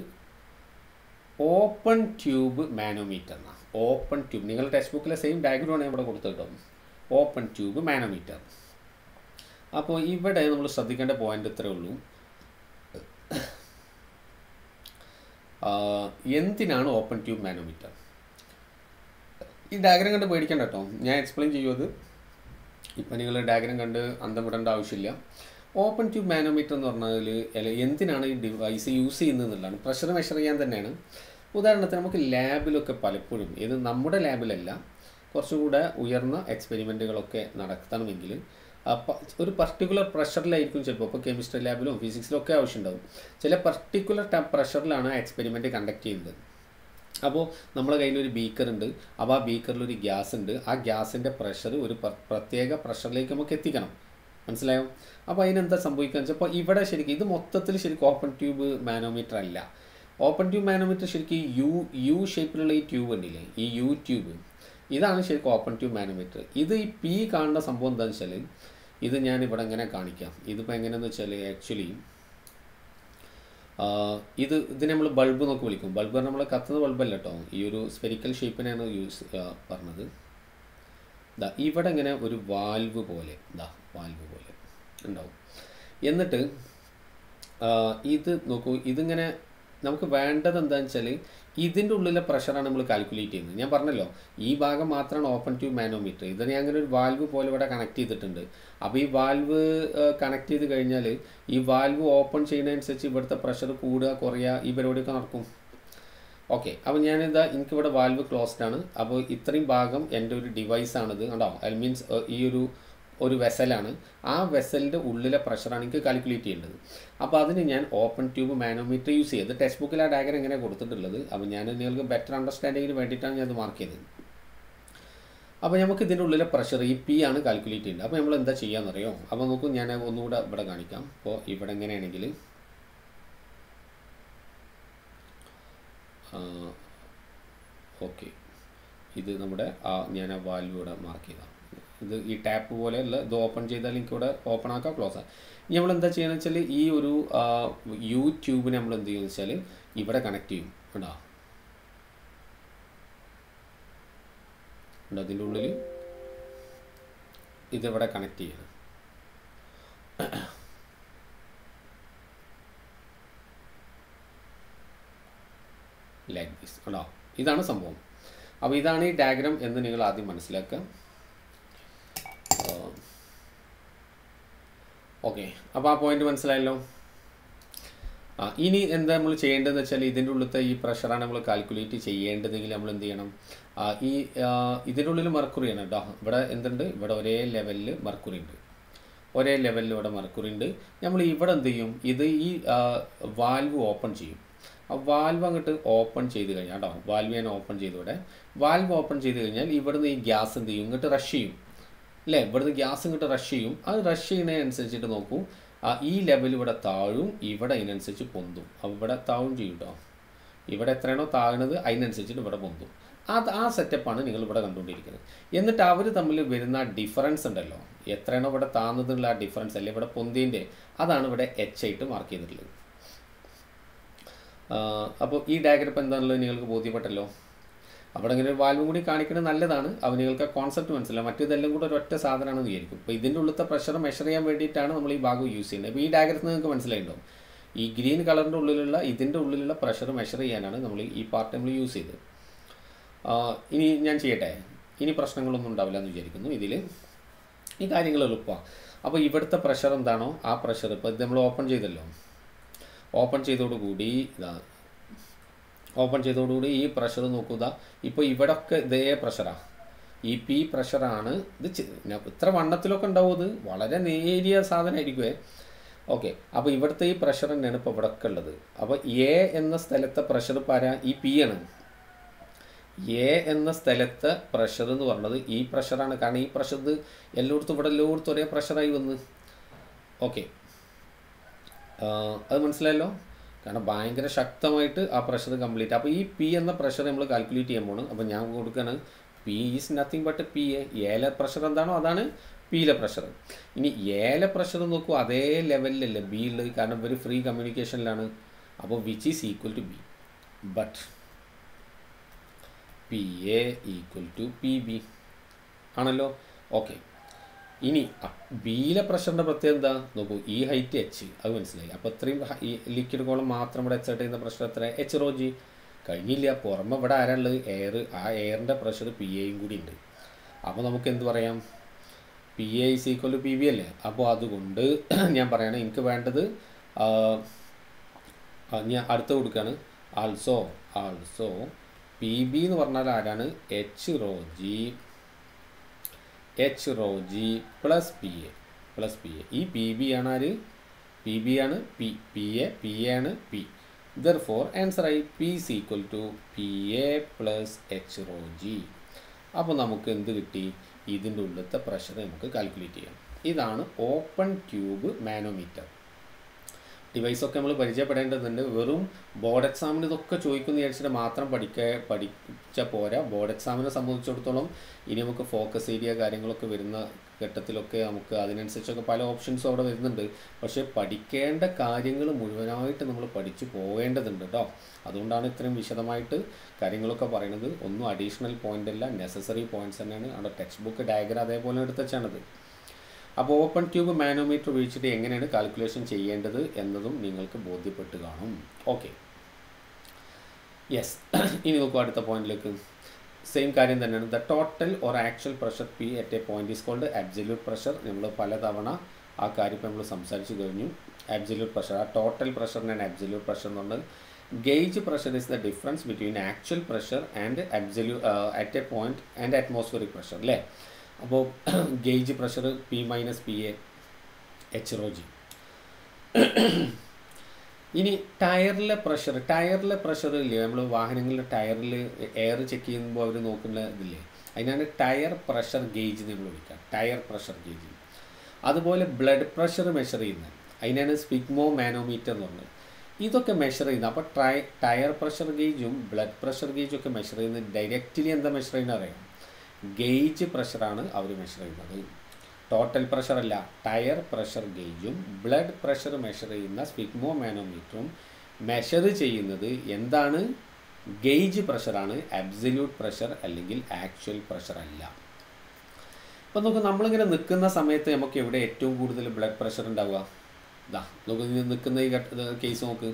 Speaker 1: ഓപ്പൺ ട്യൂബ് മാനോമീറ്റർ എന്നാണ് ഓപ്പൺ ട്യൂബ് നിങ്ങളുടെ ടെക്സ്റ്റ് ബുക്കിലെ സെയിം ഡയഗ്രാമാണ് ഞാൻ ഇവിടെ കൊടുത്തിട്ടോ ഓപ്പൺ ട്യൂബ് മാനോമീറ്റർ അപ്പോൾ ഇവിടെ നമ്മൾ ശ്രദ്ധിക്കേണ്ട പോയിന്റ് ഇത്രേ ഉള്ളൂ എന്തിനാണ് ഓപ്പൺ ട്യൂബ് മാനോമീറ്റർ ഈ ഡയഗ്രം കണ്ട് പേടിക്കണ്ട കേട്ടോ ഞാൻ എക്സ്പ്ലെയിൻ ചെയ്യുമത് ഇപ്പം നിങ്ങൾ ഡയഗ്രം കണ്ട് അന്തം വിടേണ്ട ആവശ്യമില്ല ഓപ്പൺ ട്യൂബ് മാനോമീറ്റർ എന്ന് പറഞ്ഞാൽ അല്ല എന്തിനാണ് ഈ ഡിവൈസ് യൂസ് ചെയ്യുന്നത് എന്നുള്ളതാണ് പ്രഷർ മെഷർ ചെയ്യാൻ തന്നെയാണ് ഉദാഹരണത്തിന് നമുക്ക് ലാബിലൊക്കെ പലപ്പോഴും ഇത് നമ്മുടെ ലാബിലല്ല കുറച്ചുകൂടെ ഉയർന്ന എക്സ്പെരിമെൻറ്റുകളൊക്കെ നടത്തണമെങ്കിൽ ഒരു പർട്ടിക്കുലർ പ്രഷറിലായിരിക്കും ചിലപ്പോൾ ഇപ്പോൾ കെമിസ്ട്രി ലാബിലും ഫിസിക്സിലും ഒക്കെ ആവശ്യമുണ്ടാവും ചില പർട്ടിക്കുലർ പ്രഷറിലാണ് എക്സ്പെരിമെൻറ്റ് കണ്ടക്ട് ചെയ്യുന്നത് അപ്പോൾ നമ്മുടെ കയ്യിൽ ഒരു ബീക്കർ ഉണ്ട് അപ്പോൾ ആ ബീക്കറിൽ ഒരു ഗ്യാസ് ഉണ്ട് ആ ഗ്യാസിൻ്റെ പ്രഷർ ഒരു പ്ര- പ്രത്യേക പ്രഷറിലേക്ക് നമുക്ക് എത്തിക്കണം മനസ്സിലായോ അപ്പോൾ അതിനെന്താ സംഭവിക്കുക വെച്ചാൽ അപ്പോൾ ഇവിടെ ശരിക്കും ഇത് മൊത്തത്തിൽ ശരിക്കും ഓപ്പൺ ട്യൂബ് മാനോമീറ്റർ അല്ല ഓപ്പൺ ട്യൂബ് മാനോമീറ്റർ ശരിക്കും യു യു ഷേപ്പിലുള്ള ഈ ട്യൂബ് ഉണ്ടല്ലേ ഈ യു ട്യൂബ് ഇതാണ് ശരിക്കും ഓപ്പൺ ട്യൂബ് മാനോമീറ്റർ ഇത് ഈ പി കാണുന്ന സംഭവം എന്താണെന്ന് വെച്ചാൽ ഇത് ഞാൻ ഇവിടെ ഇങ്ങനെ കാണിക്കാം ഇതിപ്പോൾ എങ്ങനെയാണെന്ന് വെച്ചാൽ ആക്ച്വലി ഇത് ഇതിനെ നമ്മൾ ബൾബ് എന്നൊക്കെ വിളിക്കും ബൾബ് പറഞ്ഞാൽ നമ്മൾ കത്തുന്ന ബൾബല്ല കേട്ടോ ഈ ഒരു സ്പെരിക്കൽ ഷേപ്പിനെയാണ് യൂസ് പറഞ്ഞത് ദാ ഇവിടെ ഇങ്ങനെ ഒരു വാൽവ് പോലെ ദാ വാൽവ് പോലെ ഉണ്ടാവും എന്നിട്ട് ആ, ഇത് നോക്കൂ ഇതിങ്ങനെ നമുക്ക് വേണ്ടത് എന്താണെന്ന് വെച്ചാൽ ഇതിൻ്റെ ഉള്ളിലെ പ്രഷറാണ് നമ്മൾ കാൽക്കുലേറ്റ് ചെയ്യുന്നത് ഞാൻ പറഞ്ഞല്ലോ ഈ ഭാഗം മാത്രമാണ് ഓപ്പൺ ട്യൂബ് മാനോമീറ്റർ ഇതിനെ അങ്ങനെ ഒരു വാൽവ് പോലെ ഇവിടെ കണക്ട് ചെയ്തിട്ടുണ്ട് അപ്പോൾ ഈ വാൽവ് കണക്ട് ചെയ്ത് കഴിഞ്ഞാൽ ഈ വാൽവ് ഓപ്പൺ ചെയ്യുന്നതനുസരിച്ച് ഇവിടുത്തെ പ്രഷർ കൂടുക കുറയുക ഈ പരിപാടിയൊക്കെ നടക്കും ഓക്കെ അപ്പോൾ ഞാനിതാ എനിക്കിവിടെ വാൽവ് ക്ലോസ്ഡ് ആണ് അപ്പോൾ ഇത്രയും ഭാഗം എൻ്റെ ഒരു ഡിവൈസാണിത് കണ്ടോ ഐ മീൻസ് ഈ ഒരു ഒരു വെസലാണ് ആ വെസലിൻ്റെ ഉള്ളിലെ പ്രഷറാണ് എനിക്ക് കാൽക്കുലേറ്റ് ചെയ്യേണ്ടത് അപ്പോൾ അതിന് ഞാൻ ഓപ്പൺ ട്യൂബ് മാനോമീറ്റർ യൂസ് ചെയ്ത് ടെക്സ്റ്റ് ബുക്കിൽ ആ ഡയഗ്രം എങ്ങനെ കൊടുത്തിട്ടുള്ളത് അപ്പോൾ ഞാൻ നിങ്ങൾക്ക് ബെറ്റർ അണ്ടർസ്റ്റാൻഡിങ്ങിന് വേണ്ടിയിട്ടാണ് ഞാൻ അത് മാർക്ക് ചെയ്തത് അപ്പോൾ നമുക്ക് ഇതിൻ്റെ ഉള്ളിലെ പ്രഷർ ഈ പി ആണ് കാൽക്കുലേറ്റ് ചെയ്യുന്നത് അപ്പോൾ നമ്മൾ എന്താ ചെയ്യാമെന്നറിയോ അപ്പോൾ നോക്കൂ ഞാൻ ഒന്നുകൂടെ ഇവിടെ കാണിക്കാം അപ്പോൾ ഇവിടെ എങ്ങനെയാണെങ്കിൽ ഓക്കെ ഇത് നമ്മുടെ ആ ഞാൻ ആ വാൽവ് ഇവിടെ മാർക്ക് ചെയ്താൽ ഇത് ഈ ടാപ്പ് പോലെയുള്ള ഇത് ഓപ്പൺ ചെയ്താൽ എനിക്ക് ഇവിടെ ഓപ്പൺ ആക്കാം ക്ലോസ് ആക്കാം ഇനി നമ്മൾ എന്താ ചെയ്യുന്നത് വെച്ചാൽ ഈ ഒരു യൂട്യൂബിനെ നമ്മൾ എന്ത് ചെയ്യുമെന്ന് വെച്ചാൽ ഇവിടെ കണക്ട് ചെയ്യും കേട്ടോ ഉണ്ട് അതിൻ്റെ ഉള്ളിൽ ഇതിവിടെ കണക്ട് ചെയ്യണം ലൈക്ക് ദിസ് കേട്ടോ ഇതാണ് സംഭവം അപ്പോൾ ഇതാണ് ഈ ഡയഗ്രാം എന്ന് നിങ്ങൾ ആദ്യം മനസ്സിലാക്കുക ഓക്കെ അപ്പോൾ ആ പോയിന്റ് മനസ്സിലായല്ലോ ആ ഇനി എന്താ നമ്മൾ ചെയ്യേണ്ടതെന്ന് വെച്ചാൽ ഇതിൻ്റെ ഉള്ളിലത്തെ ഈ പ്രഷറാണ് നമ്മൾ കാൽക്കുലേറ്റ് ചെയ്യേണ്ടതെങ്കിൽ നമ്മൾ എന്ത് ചെയ്യണം ആ, ഈ ആ, ഇതിൻ്റെ ഉള്ളിൽ മർക്കുറിയാണ് കേട്ടോ ഇവിടെ എന്തുണ്ട് ഇവിടെ ഒരേ ലെവലിൽ മർക്കുറി ഉണ്ട് ഒരേ ലെവലിൽ ഇവിടെ മർക്കുറി ഉണ്ട് നമ്മൾ ഇവിടെ എന്ത് ചെയ്യും ഇത് ഈ വാൽവ് ഓപ്പൺ ചെയ്യും ആ വാൽവ് അങ്ങോട്ട് ഓപ്പൺ ചെയ്ത് കഴിഞ്ഞാൽ കേട്ടോ വാൽവ് ഞാൻ ഓപ്പൺ ചെയ്തു ഇവിടെ വാൽവ് ഓപ്പൺ ചെയ്ത് കഴിഞ്ഞാൽ ഇവിടുന്ന് ഈ ഗ്യാസ് എന്ത് ചെയ്യും ഇങ്ങോട്ട് റഷ് ചെയ്യും അല്ലേ ഇവിടുന്ന് ഗ്യാസ് ഇങ്ങോട്ട് റഷ് ചെയ്യും അത് റഷ് ചെയ്യുന്നതിനനുസരിച്ചിട്ട് നോക്കൂ ആ ഈ ലെവൽ ഇവിടെ താഴും ഇവിടെ അതിനനുസരിച്ച് പൊന്തും അപ്പോൾ ഇവിടെ താഴും ചെയ്യും കേട്ടോ ഇവിടെ എത്രയാണോ താഴുന്നത് അതിനനുസരിച്ചിട്ട് ഇവിടെ പൊന്തും അത് ആ സെറ്റപ്പാണ് നിങ്ങൾ ഇവിടെ കണ്ടുകൊണ്ടിരിക്കുന്നത് എന്നിട്ട് അവർ തമ്മിൽ വരുന്ന ഡിഫറൻസ് ഉണ്ടല്ലോ എത്രയാണോ ഇവിടെ താന്നതിനുള്ള ആ ഡിഫറൻസ് അല്ലേ ഇവിടെ പൊന്തിൻ്റെ അതാണ് ഇവിടെ എച്ച് ആയിട്ട് മാർക്ക് ചെയ്തിട്ടുള്ളത് അപ്പോൾ ഈ ഡയഗ്രം ഇപ്പോൾ എന്താണുള്ളത് നിങ്ങൾക്ക് ബോധ്യപ്പെട്ടല്ലോ അവിടെ ഇങ്ങനെ ഒരു വാൽവും കൂടി കാണിക്കുന്നത് നല്ലതാണ് അപ്പോൾ നിങ്ങൾക്ക് ആ കോൺസെപ്റ്റ് മനസ്സിലാവും മറ്റേതെല്ലാം കൂടെ ഒരൊറ്റ സാധനമാണെന്ന് വിചാരിക്കും അപ്പോൾ ഇതിൻ്റെ ഉള്ളത്തെ പ്രഷർ മെഷർ ചെയ്യാൻ വേണ്ടിയിട്ടാണ് നമ്മൾ ഈ ഭാഗം യൂസ് ചെയ്യുന്നത് അപ്പോൾ ഈ ഡയഗ്രത്തിൽ നിങ്ങൾക്ക് മനസ്സിലായിട്ടുണ്ടാവും ഈ ഗ്രീൻ കളറിൻ്റെ ഉള്ളിലുള്ള ഇതിൻ്റെ ഉള്ളിലുള്ള പ്രഷർ മെഷർ ചെയ്യാനാണ് നമ്മൾ ഈ പാർട്ട് നമ്മൾ യൂസ് ചെയ്തത് ആ, ഇനി ഞാൻ ചെയ്യട്ടെ ഇനി പ്രശ്നങ്ങളൊന്നും ഉണ്ടാവില്ല എന്ന് വിചാരിക്കുന്നു ഇതിൽ ഈ കാര്യങ്ങൾ എളുപ്പമാണ് അപ്പോൾ ഇവിടുത്തെ പ്രഷർ എന്താണോ ആ പ്രഷർ ഇപ്പോൾ ഇത് നമ്മൾ ഓപ്പൺ ചെയ്തല്ലോ ഓപ്പൺ ചെയ്തോടുകൂടി ഇതാ ഓപ്പൺ ചെയ്തോടുകൂടി ഈ പ്രഷർ നോക്കുക ഇപ്പോൾ ഇവിടൊക്കെ ഇതേ പ്രഷറാണ് ഈ പി പ്രഷറാണ് ഇത് ചെ- ന- ഇത്ര വണ്ണത്തിലൊക്കെ ഉണ്ടാവും ഇത് വളരെ നേരിയ സാധനമായിരിക്കുമേ ഓക്കെ അപ്പോൾ ഇവിടുത്തെ ഈ പ്രഷർ തന്നെയാണ് ഇപ്പോൾ ഇവിടെ ഒക്കെ ഉള്ളത് അപ്പോൾ എ എന്ന സ്ഥലത്തെ പ്രഷർ ഇപ്പോൾ ആരാ ഈ പി ആണ് എ എന്ന സ്ഥലത്തെ പ്രഷർ എന്ന് പറഞ്ഞത് ഈ പ്രഷറാണ് കാരണം ഈ പ്രഷർ ഇത് എല്ലായിടത്തും ഇവിടെ എല്ലായിടത്തും ഒരേ പ്രഷറായി വന്ന് ഓക്കെ അത് മനസ്സിലായല്ലോ കാരണം ഭയങ്കര ശക്തമായിട്ട് ആ പ്രഷർ കംപ്ലീറ്റ് അപ്പോൾ ഈ പി എന്ന പ്രഷർ നമ്മൾ കാൽക്കുലേറ്റ് ചെയ്യാൻ പോകണം അപ്പോൾ ഞാൻ കൊടുക്കുകയാണ് P is nothing but P A ഏലെ പ്രഷർ എന്താണോ അതാണ് പിയിലെ പ്രഷർ ഇനി ഏലെ പ്രഷർ നോക്കൂ അതേ ലെവലിലല്ലേ ബി ഉള്ളത് കാരണം ഇവർ ഫ്രീ കമ്മ്യൂണിക്കേഷനിലാണ് അപ്പോൾ which is equal to B but P A equal to P B ആണല്ലോ ഓക്കെ ഇനി ബിയിലെ പ്രഷറിൻ്റെ പ്രത്യേകത എന്താ നോക്കൂ ഈ ഹൈറ്റ് എച്ച് അത് മനസ്സിലായി അപ്പോൾ ഇത്രയും ഹ- ഈ ലിക്വിഡ് കോളം മാത്രം ഇവിടെ എച്ച് ചെയ്യുന്ന പ്രഷർ എത്ര എച്ച് റോ ജി കഴിഞ്ഞില്ല പുറമെ ഇവിടെ ആരാളുള്ളത് എയർ ആ എയറിൻ്റെ പ്രഷർ പി എയും കൂടി ഉണ്ട് അപ്പോൾ നമുക്ക് എന്ത് പറയാം P A is equal to P B അല്ലേ അപ്പോൾ അതുകൊണ്ട് ഞാൻ പറയണേ എനിക്ക് വേണ്ടത് ആ, ആ, ഞാൻ അടുത്ത് കൊടുക്കുകയാണ് ആൾസോ ആൾസോ പി ബി എന്ന് പറഞ്ഞാൽ ആരാണ് H rho G H rho G plus P A plus P A ഈ പി ബി ആണ് ആര് പി ബി ആണ് P P A P A ആണ് പി ദർ ഫോർ ആൻസറായി P is equal to P A plus H rho G അപ്പോൾ നമുക്ക് എന്ത് കിട്ടി ഇതിൻ്റെ ഉള്ളിലത്തെ പ്രഷർ നമുക്ക് കാൽക്കുലേറ്റ് ചെയ്യാം ഇതാണ് ഓപ്പൺ ട്യൂബ് മാനോമീറ്റർ ഡിവൈസൊക്കെ നമ്മൾ പരിചയപ്പെടേണ്ടതുണ്ട് വെറും ബോർഡ് എക്സാമിന് ഇതൊക്കെ ചോദിക്കുന്ന വിചാരിച്ചിട്ട് മാത്രം പഠിക്ക പഠിച്ച പോരാ ബോർഡ് എക്സാമിനെ സംബന്ധിച്ചിടത്തോളം ഇനി നമുക്ക് ഫോക്കസ് ഏരിയ കാര്യങ്ങളൊക്കെ വരുന്ന ഘട്ടത്തിലൊക്കെ നമുക്ക് അതിനനുസരിച്ചൊക്കെ പല ഓപ്ഷൻസും അവിടെ വരുന്നുണ്ട് പക്ഷേ പഠിക്കേണ്ട കാര്യങ്ങൾ മുഴുവനായിട്ട് നമ്മൾ പഠിച്ചു പോകേണ്ടതുണ്ട് കേട്ടോ അതുകൊണ്ടാണ് ഇത്രയും വിശദമായിട്ട് കാര്യങ്ങളൊക്കെ പറയുന്നത് ഒന്നും അഡീഷണൽ പോയിൻ്റ് അല്ല നെസസറി പോയിന്റ്സ് തന്നെയാണ് അവിടെ ടെക്സ്റ്റ് ബുക്ക് ഡയഗ്രാം അതേപോലെ എടുത്ത് വെച്ചാണത് അപ്പോൾ ഓപ്പൺ ട്യൂബ് മാനോമീറ്റർ ഉപയോഗിച്ചിട്ട് എങ്ങനെയാണ് കാൽക്കുലേഷൻ ചെയ്യേണ്ടത് എന്നതും നിങ്ങൾക്ക് ബോധ്യപ്പെട്ട് കാണും ഓക്കെ യെസ് ഇനി നോക്കൂ അടുത്ത പോയിന്റിലേക്ക് സെയിം കാര്യം തന്നെയാണ് the total or actual pressure P at A point is called absolute pressure നമ്മൾ പലതവണ ആ കാര്യം ഇപ്പോൾ നമ്മൾ സംസാരിച്ചു കഴിഞ്ഞു അബ്സല്യൂട്ട് പ്രഷർ ആ ടോട്ടൽ പ്രഷറിനാണ് അബ്സല്യൂട്ട് പ്രഷർ എന്ന് പറഞ്ഞത് gauge pressure is the difference between actual pressure and absolute at A point and atmospheric pressure അല്ലേ അപ്പോൾ gauge pressure P minus P A H rho G ഇനി ടയറിലെ പ്രഷർ ടയറിലെ പ്രഷർ ഇല്ലേ നമ്മൾ വാഹനങ്ങളിലെ ടയറിൽ എയർ ചെക്ക് ചെയ്യുമ്പോൾ അവർ നോക്കുന്ന ഇതില്ലേ അതിനാണ് ടയർ പ്രഷർ ഗേജ് നമ്മൾ വിളിക്കുക ടയർ പ്രഷർ ഗേജ് അതുപോലെ ബ്ലഡ് പ്രഷർ മെഷർ ചെയ്യുന്നത് അതിനാണ് സ്പിഗ്മോ മാനോമീറ്റർ എന്ന് പറഞ്ഞത് ഇതൊക്കെ മെഷർ ചെയ്യുന്നത് അപ്പോൾ ട്രൈ ടയർ പ്രഷർ ഗേജും ബ്ലഡ് പ്രഷർ ഗേജും ഒക്കെ മെഷർ ചെയ്യുന്നത് ഡയറക്റ്റ്ലി എന്താ മെഷർ ചെയ്യുന്നത് അറിയാം ഗേജ് പ്രഷറാണ് അവർ മെഷർ ചെയ്യുന്നത് ടോട്ടൽ പ്രഷർ അല്ല ടയർ പ്രഷർ ഗേജും ബ്ലഡ് പ്രഷർ മെഷർ ചെയ്യുന്ന സ്പിഗ്മോ മാനോമീറ്ററും മെഷർ ചെയ്യുന്നത് എന്താണ് ഗേജ് പ്രഷറാണ് അബ്സല്യൂട്ട് പ്രഷർ അല്ലെങ്കിൽ ആക്ച്വൽ പ്രഷർ അല്ല അപ്പോൾ നോക്ക് നമ്മളിങ്ങനെ നിൽക്കുന്ന സമയത്ത് നമുക്ക് എവിടെ ഏറ്റവും കൂടുതൽ ബ്ലഡ് പ്രഷർ ഉണ്ടാവുക ഇതാ നോക്ക് ഇനി നിൽക്കുന്ന ഈ കേസ് നോക്ക്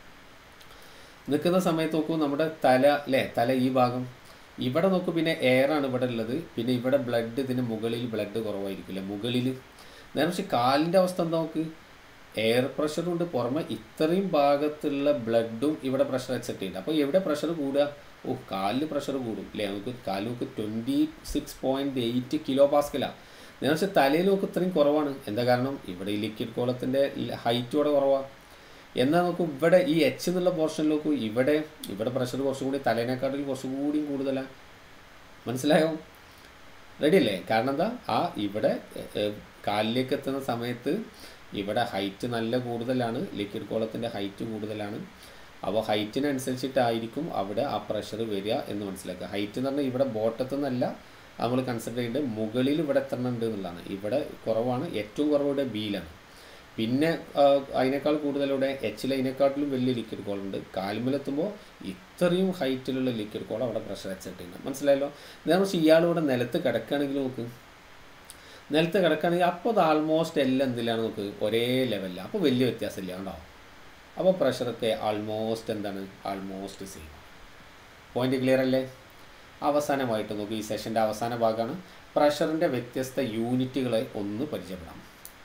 Speaker 1: നിൽക്കുന്ന സമയത്ത് നോക്കൂ നമ്മുടെ തല അല്ലേ തല ഈ ഭാഗം ഇവിടെ നോക്കൂ പിന്നെ എയർ ആണ് ഇവിടെ ഉള്ളത് പിന്നെ ഇവിടെ ബ്ലഡ് ഇതിന് മുകളിൽ ബ്ലഡ് കുറവായിരിക്കില്ല മുകളിൽ നേരെ പക്ഷെ കാലിൻ്റെ അവസ്ഥ എന്താ നോക്ക് എയർ പ്രഷറും ഉണ്ട് പുറമെ ഇത്രയും ഭാഗത്തുള്ള ബ്ലഡും ഇവിടെ പ്രഷർ അക്സെപ്റ്റ് ചെയ്യുന്നുണ്ട് അപ്പോൾ എവിടെ പ്രഷർ കൂടുക ഓ കാലിൽ പ്രഷർ കൂടും അല്ലേ നമുക്ക് കാലിൽ നോക്ക് twenty six point eight kilo പാസ്കലാണ് നേരെ പക്ഷെ തലയിൽ നോക്ക് ഇത്രയും കുറവാണ് എന്താ കാരണം ഇവിടെ ഈ ലിക്വിഡ് കോളത്തിൻ്റെ ഹൈറ്റ് ഇവിടെ കുറവാണ് എന്നാൽ നോക്കൂ ഇവിടെ ഈ എച്ച് എന്നുള്ള പോർഷനിൽ നോക്കൂ ഇവിടെ ഇവിടെ പ്രഷർ കുറച്ചും കൂടി തലേനെക്കാട്ടിൽ കുറച്ചും കൂടിയും കൂടുതലാണ് മനസ്സിലായോ റെഡി അല്ലേ കാരണം എന്താ ആ ഇവിടെ കാലിലേക്ക് എത്തുന്ന സമയത്ത് ഇവിടെ ഹൈറ്റ് നല്ല കൂടുതലാണ് ലിക്വിഡ് കോളത്തിൻ്റെ ഹൈറ്റ് കൂടുതലാണ് അപ്പോൾ ഹൈറ്റിനനുസരിച്ചിട്ടായിരിക്കും അവിടെ ആ പ്രഷർ വരിക എന്ന് മനസ്സിലാക്കുക ഹൈറ്റ് എന്ന് പറഞ്ഞാൽ ഇവിടെ ബോട്ടത്തു നിന്നല്ല നമ്മൾ കൺസിഡർ ചെയ്യേണ്ടത് മുകളിൽ ഇവിടെ എത്തണുണ്ട് എന്നുള്ളതാണ് ഇവിടെ കുറവാണ് ഏറ്റവും കുറവ് ഇവിടെ ബിയിലാണ് പിന്നെ അതിനേക്കാൾ കൂടുതലൂടെ എച്ചിൽ അതിനേക്കാട്ടിലും വലിയ ലിക്വിഡ് കോൾ ഉണ്ട് കാൽമുലെത്തുമ്പോൾ ഇത്രയും ഹൈറ്റിലുള്ള ലിക്വിഡ് കോൾ അവിടെ പ്രഷർ അക്സെപ്റ്റ് ചെയ്യുന്നത് മനസ്സിലായല്ലോ നേരെ പക്ഷേ ഇയാൾ ഇവിടെ നിലത്ത് കിടക്കുകയാണെങ്കിൽ നോക്ക് നിലത്ത് കിടക്കുകയാണെങ്കിൽ അപ്പോൾ അത് ആൾമോസ്റ്റ് എല്ലാം എന്തിലാണ് നോക്ക് ഒരേ ലെവലിലാണ് അപ്പോൾ വലിയ വ്യത്യാസമില്ല ഉണ്ടാവും അപ്പോൾ പ്രഷറൊക്കെ ആൾമോസ്റ്റ് എന്താണ് ആൾമോസ്റ്റ് സെയിം പോയിന്റ് ക്ലിയർ അല്ലേ അവസാനമായിട്ട് നോക്ക് ഈ സെഷൻ്റെ അവസാന ഭാഗമാണ് പ്രഷറിൻ്റെ വ്യത്യസ്ത യൂണിറ്റുകളെ ഒന്ന് പരിചയപ്പെടാം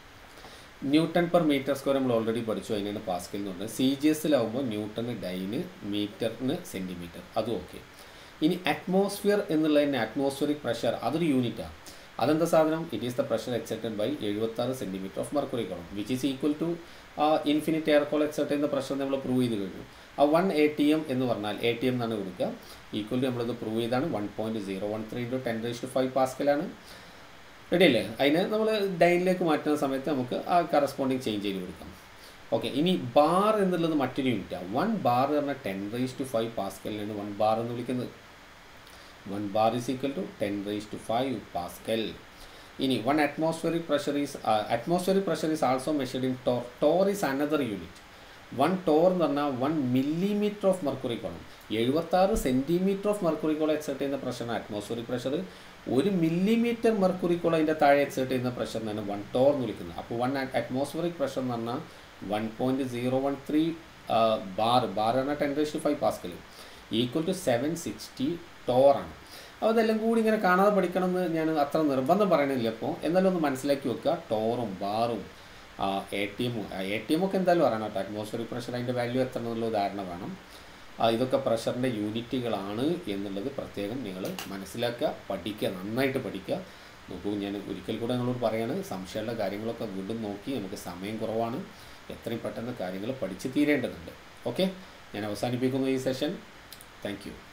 Speaker 1: ന്യൂട്ടൺ പെർ മീറ്റർ സ്ക്വയർ നമ്മൾ ഓൾറെഡി പഠിച്ചു അതിനാണ് പാസ്കൽ എന്ന് പറഞ്ഞത് സി ജി എസിലാവുമ്പോൾ ന്യൂട്ടണ് ഡൈന് മീറ്ററിന് സെൻറ്റിമീറ്റർ അതും ഓക്കെ ഇനി അറ്റ്മോസ്ഫിയർ എന്നുള്ളതിന് അറ്റ്മോസ്ഫിയറിക് പ്രഷർ അതൊരു യൂണിറ്റാണ് അതെന്താ സാധനം it is the pressure excepted by എഴുപത്താറ് centimetre of mercury column which is equal to infinite air column except ചെയ്യുന്ന പ്രഷർ നമ്മൾ പ്രൂവ് ചെയ്ത് കഴിഞ്ഞു ആ വൺ എ ടി എം എന്ന് പറഞ്ഞാൽ എ ടി എം എന്നാണ് കൊടുക്കുക ഈക്വൽ ടു നമ്മളിത് പ്രൂവ് ചെയ്താണ് one point zero one three into ten raise to five പാസ്കലാണ് റെഡി അല്ലേ അതിന് നമ്മൾ ഡൈനിലേക്ക് മാറ്റുന്ന സമയത്ത് നമുക്ക് ആ കറസ്പോണ്ടിങ് ചേഞ്ച് ചെയ്ത് കൊടുക്കാം ഓക്കെ ഇനി ബാർ എന്നുള്ളത് മറ്റൊരു യൂണിറ്റാണ് വൺ ബാർ എന്ന് പറഞ്ഞാൽ ടെൻ റേസ് ടു ഫൈവ് പാസ്കലിനാണ് വൺ ബാർ എന്ന് വിളിക്കുന്നത് one bar is equal to ten raise to five pascal ഇനി one atmospheric pressure is atmospheric pressure is also measured in torr torr is another unit one torr എന്ന് പറഞ്ഞാൽ one millimetre of mercury column എഴുപത്താറ് centimetre of mercury column exert ചെയ്യുന്ന പ്രഷറാണ് atmospheric pressure ഒരു millimetre mercury column അതിൻ്റെ താഴെ exert ചെയ്യുന്ന പ്രഷറിനാണ് one torr എന്ന് വിളിക്കുന്നത് അപ്പോൾ വൺ അറ്റ്മോസ്ഫിയറിക് പ്രഷർ എന്ന് പറഞ്ഞാൽ one point zero one three bar bar പറഞ്ഞാൽ ten raise to five pascal equal to seven sixty ടോറാണ് അപ്പോൾ അതെല്ലാം കൂടി ഇങ്ങനെ കാണാതെ പഠിക്കണമെന്ന് ഞാൻ അത്ര നിർബന്ധം പറയണില്ല അപ്പോൾ എന്നാലും ഒന്ന് മനസ്സിലാക്കി വെക്കുക ടോറും ബാറും എ ടി എമ്മും എ ടി എമ്മൊക്കെ എന്തായാലും അറിയണം കേട്ടോ അറ്റ്മോസ്ഫിയറിക് പ്രഷർ അതിൻ്റെ വാല്യൂ എത്ര എന്നുള്ള ധാരണ വേണം ഇതൊക്കെ പ്രഷറിൻ്റെ യൂണിറ്റുകളാണ് എന്നുള്ളത് പ്രത്യേകം നിങ്ങൾ മനസ്സിലാക്കുക പഠിക്കുക നന്നായിട്ട് പഠിക്കുക നോക്കൂ ഞാൻ ഒരിക്കൽ കൂടെ നിങ്ങളോട് പറയാണ് സംശയമുള്ള കാര്യങ്ങളൊക്കെ വീണ്ടും നോക്കി നമുക്ക് സമയം കുറവാണ് എത്രയും പെട്ടെന്ന് കാര്യങ്ങൾ പഠിച്ച് തീരേണ്ടതുണ്ട് ഓക്കെ ഞാൻ അവസാനിപ്പിക്കുന്നു ഈ സെഷൻ താങ്ക് യു